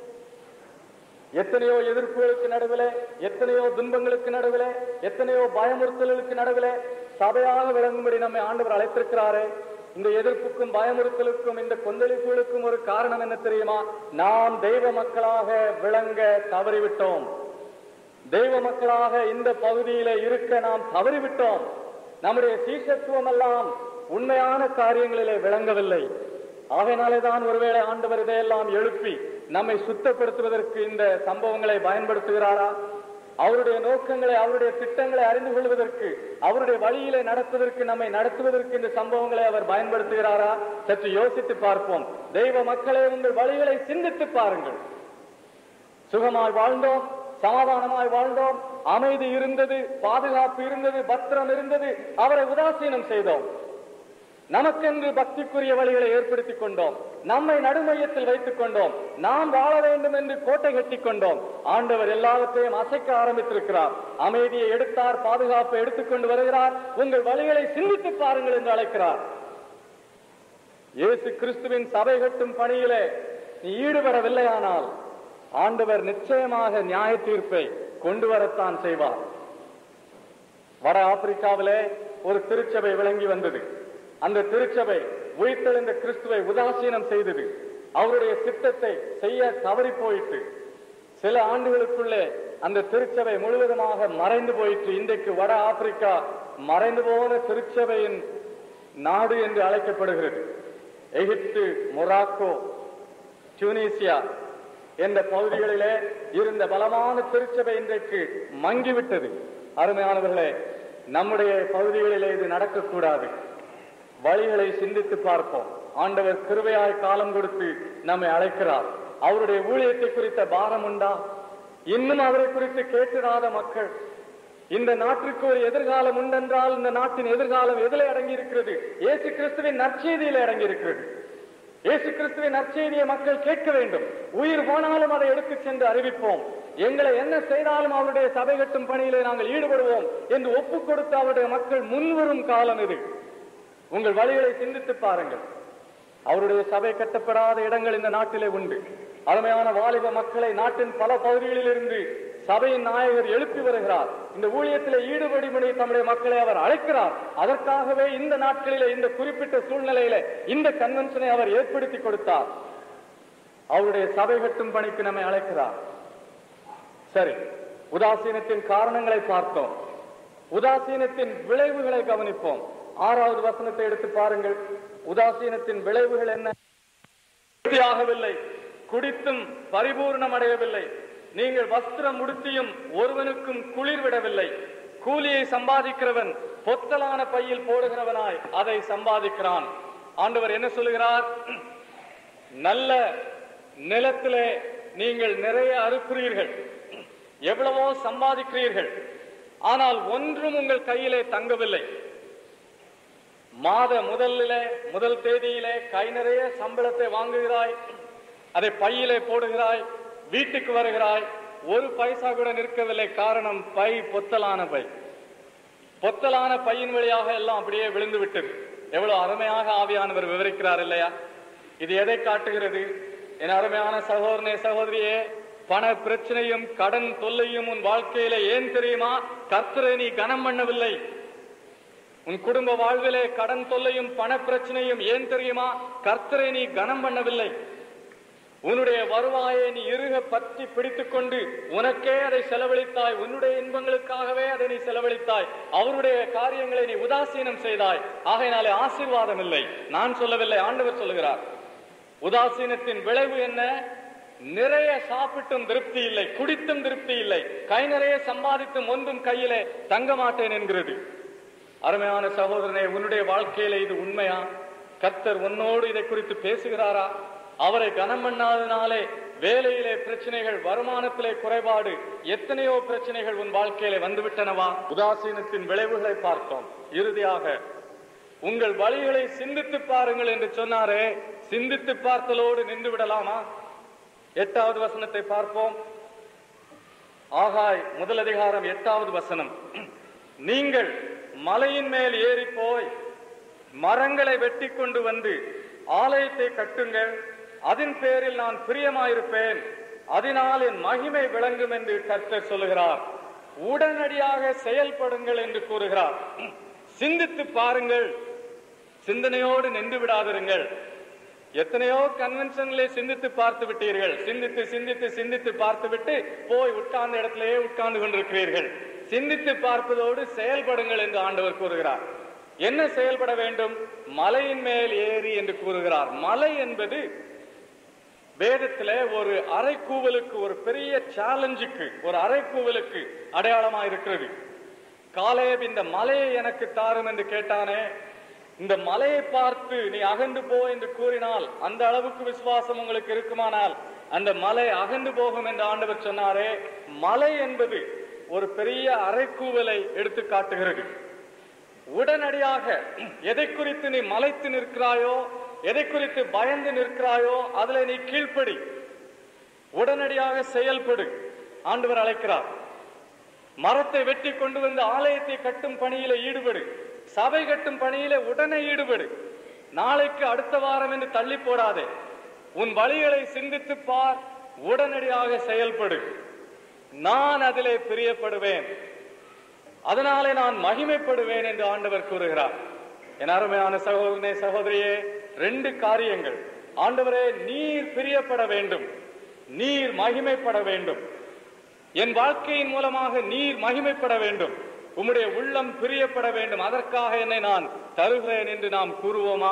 எத்தனையோ எதிர்ப்புகளுக்கு நடுவிலே எத்தனையோ துன்பங்களுக்கு நடுவிலே எத்தனையோ பயமுறுத்தல்களுக்கு நடுவிலே சபையாக விளங்கும்படி நம்மை ஆண்டவர் அழைத்திருக்கிறாரே இந்த எதிர்ப்புக்கும் பயமுறுத்தலுக்கும் இந்த கொந்தளிப்புகளுக்கும் ஒரு காரணம் என்ன தெரியுமா நாம் தெய்வ மக்களாக விளங்க தவறிவிட்டோம் தெய்வ மக்களாக இந்த பகுதியில இருக்க நாம் தவறிவிட்டோம் நம்முடைய சீசத்துவம் எல்லாம் உண்மையான காரியங்களிலே விளங்கவில்லை ஆகையினாலே தான் ஒருவேளை ஆண்டவர் இதையெல்லாம் எழுப்பி நம்மை சுத்தப்படுத்துவதற்கு இந்த சம்பவங்களை பயன்படுத்துகிறாரா அவருடைய நோக்கங்களை அவருடைய திட்டங்களை அறிந்து கொள்வதற்கு அவருடைய வழியிலே நடத்துவதற்கு நம்மை நடத்துவதற்கு இந்த சம்பவங்களை அவர் பயன்படுத்துகிறாரா சற்று யோசித்து பார்ப்போம் தெய்வ மக்களே உங்கள் வழிகளை சிந்தித்து பாருங்கள் சுகமாய் வாழ்ந்தோம் சமாதானமாய் வாழ்ந்தோம் அமைதி இருந்தது பாதுகாப்பு இருந்தது பத்திரம் இருந்தது அவரை உதாசீனம் செய்தோம் நமக்கென்று பக்திக்குரிய வழிகளை ஏற்படுத்திக் கொண்டோம் நம்மை நடுமையத்தில் வைத்துக் கொண்டோம் நாம் வாழ வேண்டும் என்று கோட்டை கட்டிக் கொண்டோம் ஆண்டவர் எல்லாவற்றையும் அசைக்க ஆரம்பித்திருக்கிறார் அமைதியை எடுத்தார் பாதுகாப்பை எடுத்துக்கொண்டு வருகிறார் உங்கள் வழிகளை சிந்தித்து பாருங்கள் என்று அழைக்கிறார் இயேசு கிறிஸ்துவின் சபை கட்டும் பணியிலே நீ ஈடுபடவில்லையானால் ஆண்டவர் நிச்சயமாக நியாய தீர்ப்பை கொண்டு வரத்தான் செய்வார் வட ஆப்பிரிக்காவிலே ஒரு திருச்சபை விளங்கி வந்தது அந்த திருச்சபை உயிர்த்தெழுந்த கிறிஸ்துவை உதாசீனம் செய்தது அவருடைய திட்டத்தை செய்ய தவறி போயிட்டு சில ஆண்டுகளுக்குள்ளே அந்த திருச்சபை முழுவதுமாக மறைந்து போயிற்று இன்றைக்கு வட ஆப்பிரிக்கா மறைந்து போன திருச்சபையின் நாடு என்று அழைக்கப்படுகிறது எகிப்து மொராக்கோ டியூனிசியா என்ற பகுதிகளிலே இருந்த பலமான திருச்சபை இன்றைக்கு மங்கிவிட்டது அருமையானவர்களே நம்முடைய பகுதிகளிலே இது நடக்கக்கூடாது வழிகளை சிந்தித்து பார்ப்போம் ஆண்டவர் கிருபையாய் காலம் கொடுத்து நம்மை அழைக்கிறார் அவருடைய ஊழியத்தை குறித்த பாரம் உண்டா இன்னும் அவரை குறித்து கேட்டிராத மக்கள் இந்த நாட்டிற்கு ஒரு எதிர்காலம் உண்டென்றால் இந்த நாட்டின் எதிர்காலம் எதிலே அடங்கி இருக்கிறது இயேசு கிறிஸ்துவின் நற்செய்தியிலே அடங்கி இருக்கிறது இயேசு கிறிஸ்துவின் நற்செய்தியை மக்கள் கேட்க வேண்டும் உயிர் போனாலும் அதை எடுத்துச் சென்று அறிவிப்போம் எங்களை என்ன செய்தாலும் அவருடைய சபை கட்டும் பணியிலே நாங்கள் ஈடுபடுவோம் என்று ஒப்புக் கொடுத்த அவருடைய மக்கள் முன்வரும் காலம் இது உங்கள் வழிகளை சிந்தித்து பாருங்கள் அவருடைய சபை கட்டப்படாத இடங்கள் இந்த நாட்டிலே உண்டு அருமையான வாலிப மக்களை நாட்டின் பல பகுதிகளில் இருந்து சபையின் நாயகர் எழுப்பி வருகிறார் இந்த ஊழியத்திலே ஈடுபடும்படி தம்முடைய மக்களை அவர் அழைக்கிறார் அதற்காகவே இந்த நாட்களிலே இந்த குறிப்பிட்ட சூழ்நிலையில இந்த கன்வென்ஷனை அவர் ஏற்படுத்தி கொடுத்தார் அவருடைய சபை கட்டும் பணிக்கு நம்மை அழைக்கிறார் சரி உதாசீனத்தின் காரணங்களை பார்த்தோம் உதாசீனத்தின் விளைவுகளை கவனிப்போம் ஆறாவது வசனத்தை எடுத்து பாருங்கள் உதாசீனத்தின் விளைவுகள் என்ன திருப்தியாகவில்லை குடித்தும் பரிபூர்ணம் அடையவில்லை நீங்கள் வஸ்திரம் உடுத்தியும் ஒருவனுக்கும் குளிர் விடவில்லை கூலியை சம்பாதிக்கிறவன் பொத்தலான பையில் போடுகிறவனாய் அதை சம்பாதிக்கிறான் ஆண்டவர் என்ன சொல்லுகிறார் நல்ல நிலத்திலே நீங்கள் நிறைய அறுக்கிறீர்கள் எவ்வளவோ சம்பாதிக்கிறீர்கள் ஆனால் ஒன்றும் உங்கள் கையிலே தங்கவில்லை மாத முதலிலே முதல் தேதியிலே கை நிறைய சம்பளத்தை வாங்குகிறாய் அதை பையிலே போடுகிறாய் வீட்டுக்கு வருகிறாய் ஒரு பைசா கூட நிற்கவில்லை காரணம் பை பொத்தலான பை பொத்தலான பையின் வழியாக எல்லாம் அப்படியே விழுந்து விட்டது எவ்வளவு அருமையாக ஆவியானவர் விவரிக்கிறார் இல்லையா இது எதை காட்டுகிறது என் அருமையான சகோதரனே சகோதரியே பண பிரச்சனையும் கடன் தொல்லையும் உன் வாழ்க்கையில ஏன் தெரியுமா கர்த்தரை நீ கனம் பண்ணவில்லை உன் குடும்ப வாழ்விலே கடன் தொல்லையும் பண பிரச்சனையும் ஏன் தெரியுமா கர்த்தரை நீ கனம் பண்ணவில்லை உன்னுடைய வருவாயை நீ இறுக பற்றி பிடித்துக் கொண்டு உனக்கே அதை செலவழித்தாய் உன்னுடைய இன்பங்களுக்காகவே அதை நீ செலவழித்தாய் அவருடைய காரியங்களை நீ உதாசீனம் செய்தாய் ஆகையினாலே ஆசீர்வாதம் இல்லை நான் சொல்லவில்லை ஆண்டவர் சொல்லுகிறார் உதாசீனத்தின் விளைவு என்ன நிறைய சாப்பிட்டும் திருப்தி இல்லை குடித்தும் திருப்தி இல்லை கை நிறைய சம்பாதித்தும் ஒன்றும் கையிலே தங்க மாட்டேன் என்கிறது அருமையான சகோதரனே உன்னுடைய வாழ்க்கையில இது உண்மையா கர்த்தர் உன்னோடு இதை குறித்து பேசுகிறாரா அவரை கனம் பண்ணாதனாலே வேலையிலே பிரச்சனைகள் வருமானத்திலே குறைபாடு எத்தனையோ பிரச்சனைகள் உன் வாழ்க்கையிலே வந்துவிட்டனவா உதாசீனத்தின் விளைவுகளை பார்த்தோம் இறுதியாக உங்கள் வழிகளை சிந்தித்து பாருங்கள் என்று சொன்னாரே சிந்தித்து பார்த்தலோடு நின்று விடலாமா எட்டாவது வசனத்தை பார்ப்போம் ஆகாய் முதல் அதிகாரம் எட்டாவது வசனம் நீங்கள் மலையின் மேல் ஏறி போய் மரங்களை வெட்டி கொண்டு வந்து ஆலயத்தை கட்டுங்கள் அதன் பேரில் நான் பிரியமாயிருப்பேன் அதனால் என் மகிமை விளங்கும் என்று கர்த்தர் சொல்லுகிறார் உடனடியாக செயல்படுங்கள் என்று கூறுகிறார் சிந்தித்து பாருங்கள் சிந்தனையோடு நின்று விடாதிருங்கள் எத்தனையோ கன்வென்ஷன்களை சிந்தித்து பார்த்து விட்டீர்கள் சிந்தித்து சிந்தித்து சிந்தித்து பார்த்துவிட்டு போய் உட்கார்ந்த இடத்திலேயே உட்கார்ந்து கொண்டிருக்கிறீர்கள் சிந்தித்து பார்ப்பதோடு செயல்படுங்கள் என்று ஆண்டவர் கூறுகிறார் என்ன செயல்பட வேண்டும் மலையின் மேல் ஏறி என்று கூறுகிறார் மலை என்பது வேதத்துல ஒரு அரைக்கூவலுக்கு ஒரு பெரிய சேலஞ்சுக்கு ஒரு அரைக்கூவலுக்கு அடையாளமா இருக்கிறது காலேப் இந்த மலையை எனக்கு தாரும் என்று கேட்டானே இந்த மலையை பார்த்து நீ அகன்று போ என்று கூறினால் அந்த அளவுக்கு விசுவாசம் உங்களுக்கு இருக்குமானால் அந்த மலை அகன்று போகும் என்று ஆண்டவர் சொன்னாரே மலை என்பது ஒரு பெரிய அரைக்கூவலை எடுத்து காட்டுகிறது உடனடியாக எதை குறித்து நீ மலைத்து நிற்கிறாயோ எதை குறித்து பயந்து நிற்கிறாயோ அதுல நீ கீழ்ப்படி உடனடியாக செயல்படு ஆண்டவர் அழைக்கிறார் மரத்தை வெட்டி கொண்டு வந்து ஆலயத்தை கட்டும் பணியில ஈடுபடு சபை கட்டும் பணியில உடனே ஈடுபடு நாளைக்கு அடுத்த வாரம் என்று தள்ளி போடாதே உன் வழிகளை சிந்தித்து பார் உடனடியாக செயல்படு நான் அதிலே பிரியப்படுவேன் அதனாலே நான் மகிமைப்படுவேன் என்று ஆண்டவர் கூறுகிறார் என் அருமையான சகோதரனே சகோதரியே ரெண்டு காரியங்கள் ஆண்டவரே நீர் பிரியப்பட வேண்டும் நீர் மகிமைப்பட வேண்டும் என் வாழ்க்கையின் மூலமாக நீர் மகிமைப்பட வேண்டும் உம்முடைய உள்ளம் பிரியப்பட வேண்டும் அதற்காக என்னை நான் தருகிறேன் என்று நாம் கூறுவோமா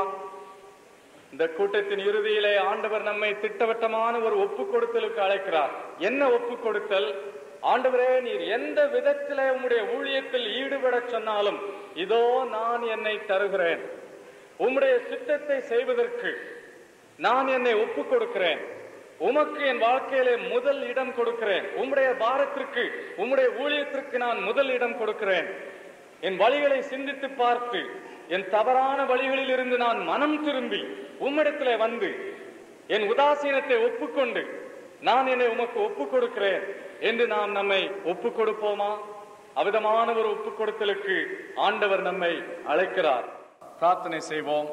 இந்த கூட்டத்தின் இறுதியிலே ஆண்டவர் நம்மை திட்டவட்டமான ஒரு ஒப்பு கொடுத்தலுக்கு அழைக்கிறார் என்ன ஒப்பு கொடுத்தல் ஆண்டவரே நீர் எந்த விதத்திலே உம்முடைய ஊழியத்தில் ஈடுபட சொன்னாலும் இதோ நான் என்னை தருகிறேன் உம்முடைய சித்தத்தை செய்வதற்கு நான் என்னை ஒப்பு கொடுக்கிறேன் உமக்கு என் வாழ்க்கையிலே முதல் இடம் கொடுக்கிறேன் உம்முடைய பாரத்திற்கு உம்முடைய ஊழியத்திற்கு நான் முதல் இடம் கொடுக்கிறேன் என் வழிகளை சிந்தித்து பார்த்து என் தவறான வழிகளில் இருந்து நான் மனம் திரும்பி உம்மிடத்திலே வந்து என் உதாசீனத்தை ஒப்புக்கொண்டு நான் என்னை உமக்கு ஒப்பு கொடுக்கிறேன் என்று நாம் நம்மை ஒப்பு கொடுப்போமா அவிதமான ஒரு ஒப்பு கொடுத்தலுக்கு ஆண்டவர் நம்மை அழைக்கிறார் பிரார்த்தனை செய்வோம்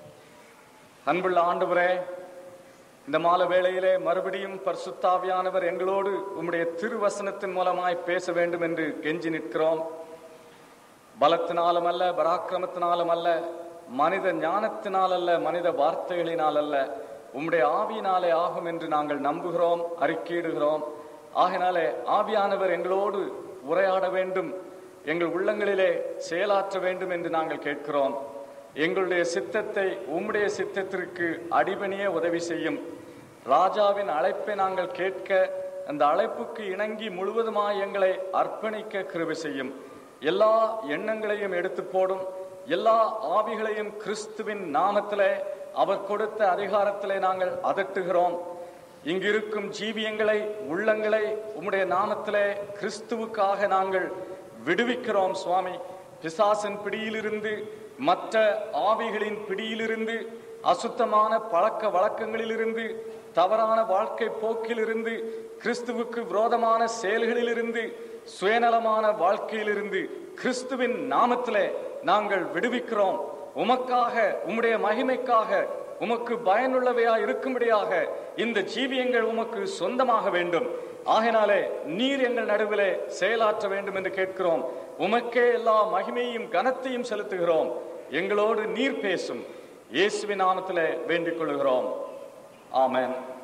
அன்புள்ள ஆண்டவரே இந்த மாலை வேளையிலே மறுபடியும் பரிசுத்தாவியானவர் எங்களோடு உம்முடைய திருவசனத்தின் மூலமாய் பேச வேண்டும் என்று கெஞ்சி நிற்கிறோம் பலத்தினாலும் அல்ல பராக்கிரமத்தினாலும் அல்ல மனித ஞானத்தினால் அல்ல மனித வார்த்தைகளினால் அல்ல உம்முடைய ஆவியினாலே ஆகும் என்று நாங்கள் நம்புகிறோம் அறிக்கையிடுகிறோம் ஆகினாலே ஆவியானவர் எங்களோடு உரையாட வேண்டும் எங்கள் உள்ளங்களிலே செயலாற்ற வேண்டும் என்று நாங்கள் கேட்கிறோம் எங்களுடைய சித்தத்தை உம்முடைய சித்தத்திற்கு அடிபணிய உதவி செய்யும் ராஜாவின் அழைப்பை நாங்கள் கேட்க அந்த அழைப்புக்கு இணங்கி முழுவதுமாய் எங்களை அர்ப்பணிக்க கிருபை செய்யும் எல்லா எண்ணங்களையும் எடுத்து போடும் எல்லா ஆவிகளையும் கிறிஸ்துவின் நாமத்திலே அவர் கொடுத்த அதிகாரத்திலே நாங்கள் அதட்டுகிறோம் இங்கிருக்கும் ஜீவியங்களை உள்ளங்களை உம்முடைய நாமத்திலே கிறிஸ்துவுக்காக நாங்கள் விடுவிக்கிறோம் சுவாமி பிசாசின் பிடியிலிருந்து மற்ற ஆவிகளின் பிடியிலிருந்து அசுத்தமான பழக்க வழக்கங்களிலிருந்து தவறான வாழ்க்கை போக்கிலிருந்து கிறிஸ்துவுக்கு விரோதமான செயல்களிலிருந்து சுயநலமான வாழ்க்கையிலிருந்து கிறிஸ்துவின் நாமத்திலே நாங்கள் விடுவிக்கிறோம் உமக்காக உம்முடைய மகிமைக்காக உமக்கு பயனுள்ளவையா இருக்கும்படியாக இந்த ஜீவியங்கள் உமக்கு சொந்தமாக வேண்டும் ஆகினாலே நீர் எங்கள் நடுவிலே செயலாற்ற வேண்டும் என்று கேட்கிறோம் உமக்கே எல்லா மகிமையும் கனத்தையும் செலுத்துகிறோம் எங்களோடு நீர் பேசும் இயேசுவின் நாமத்திலே வேண்டிக் கொள்கிறோம் ஆமென்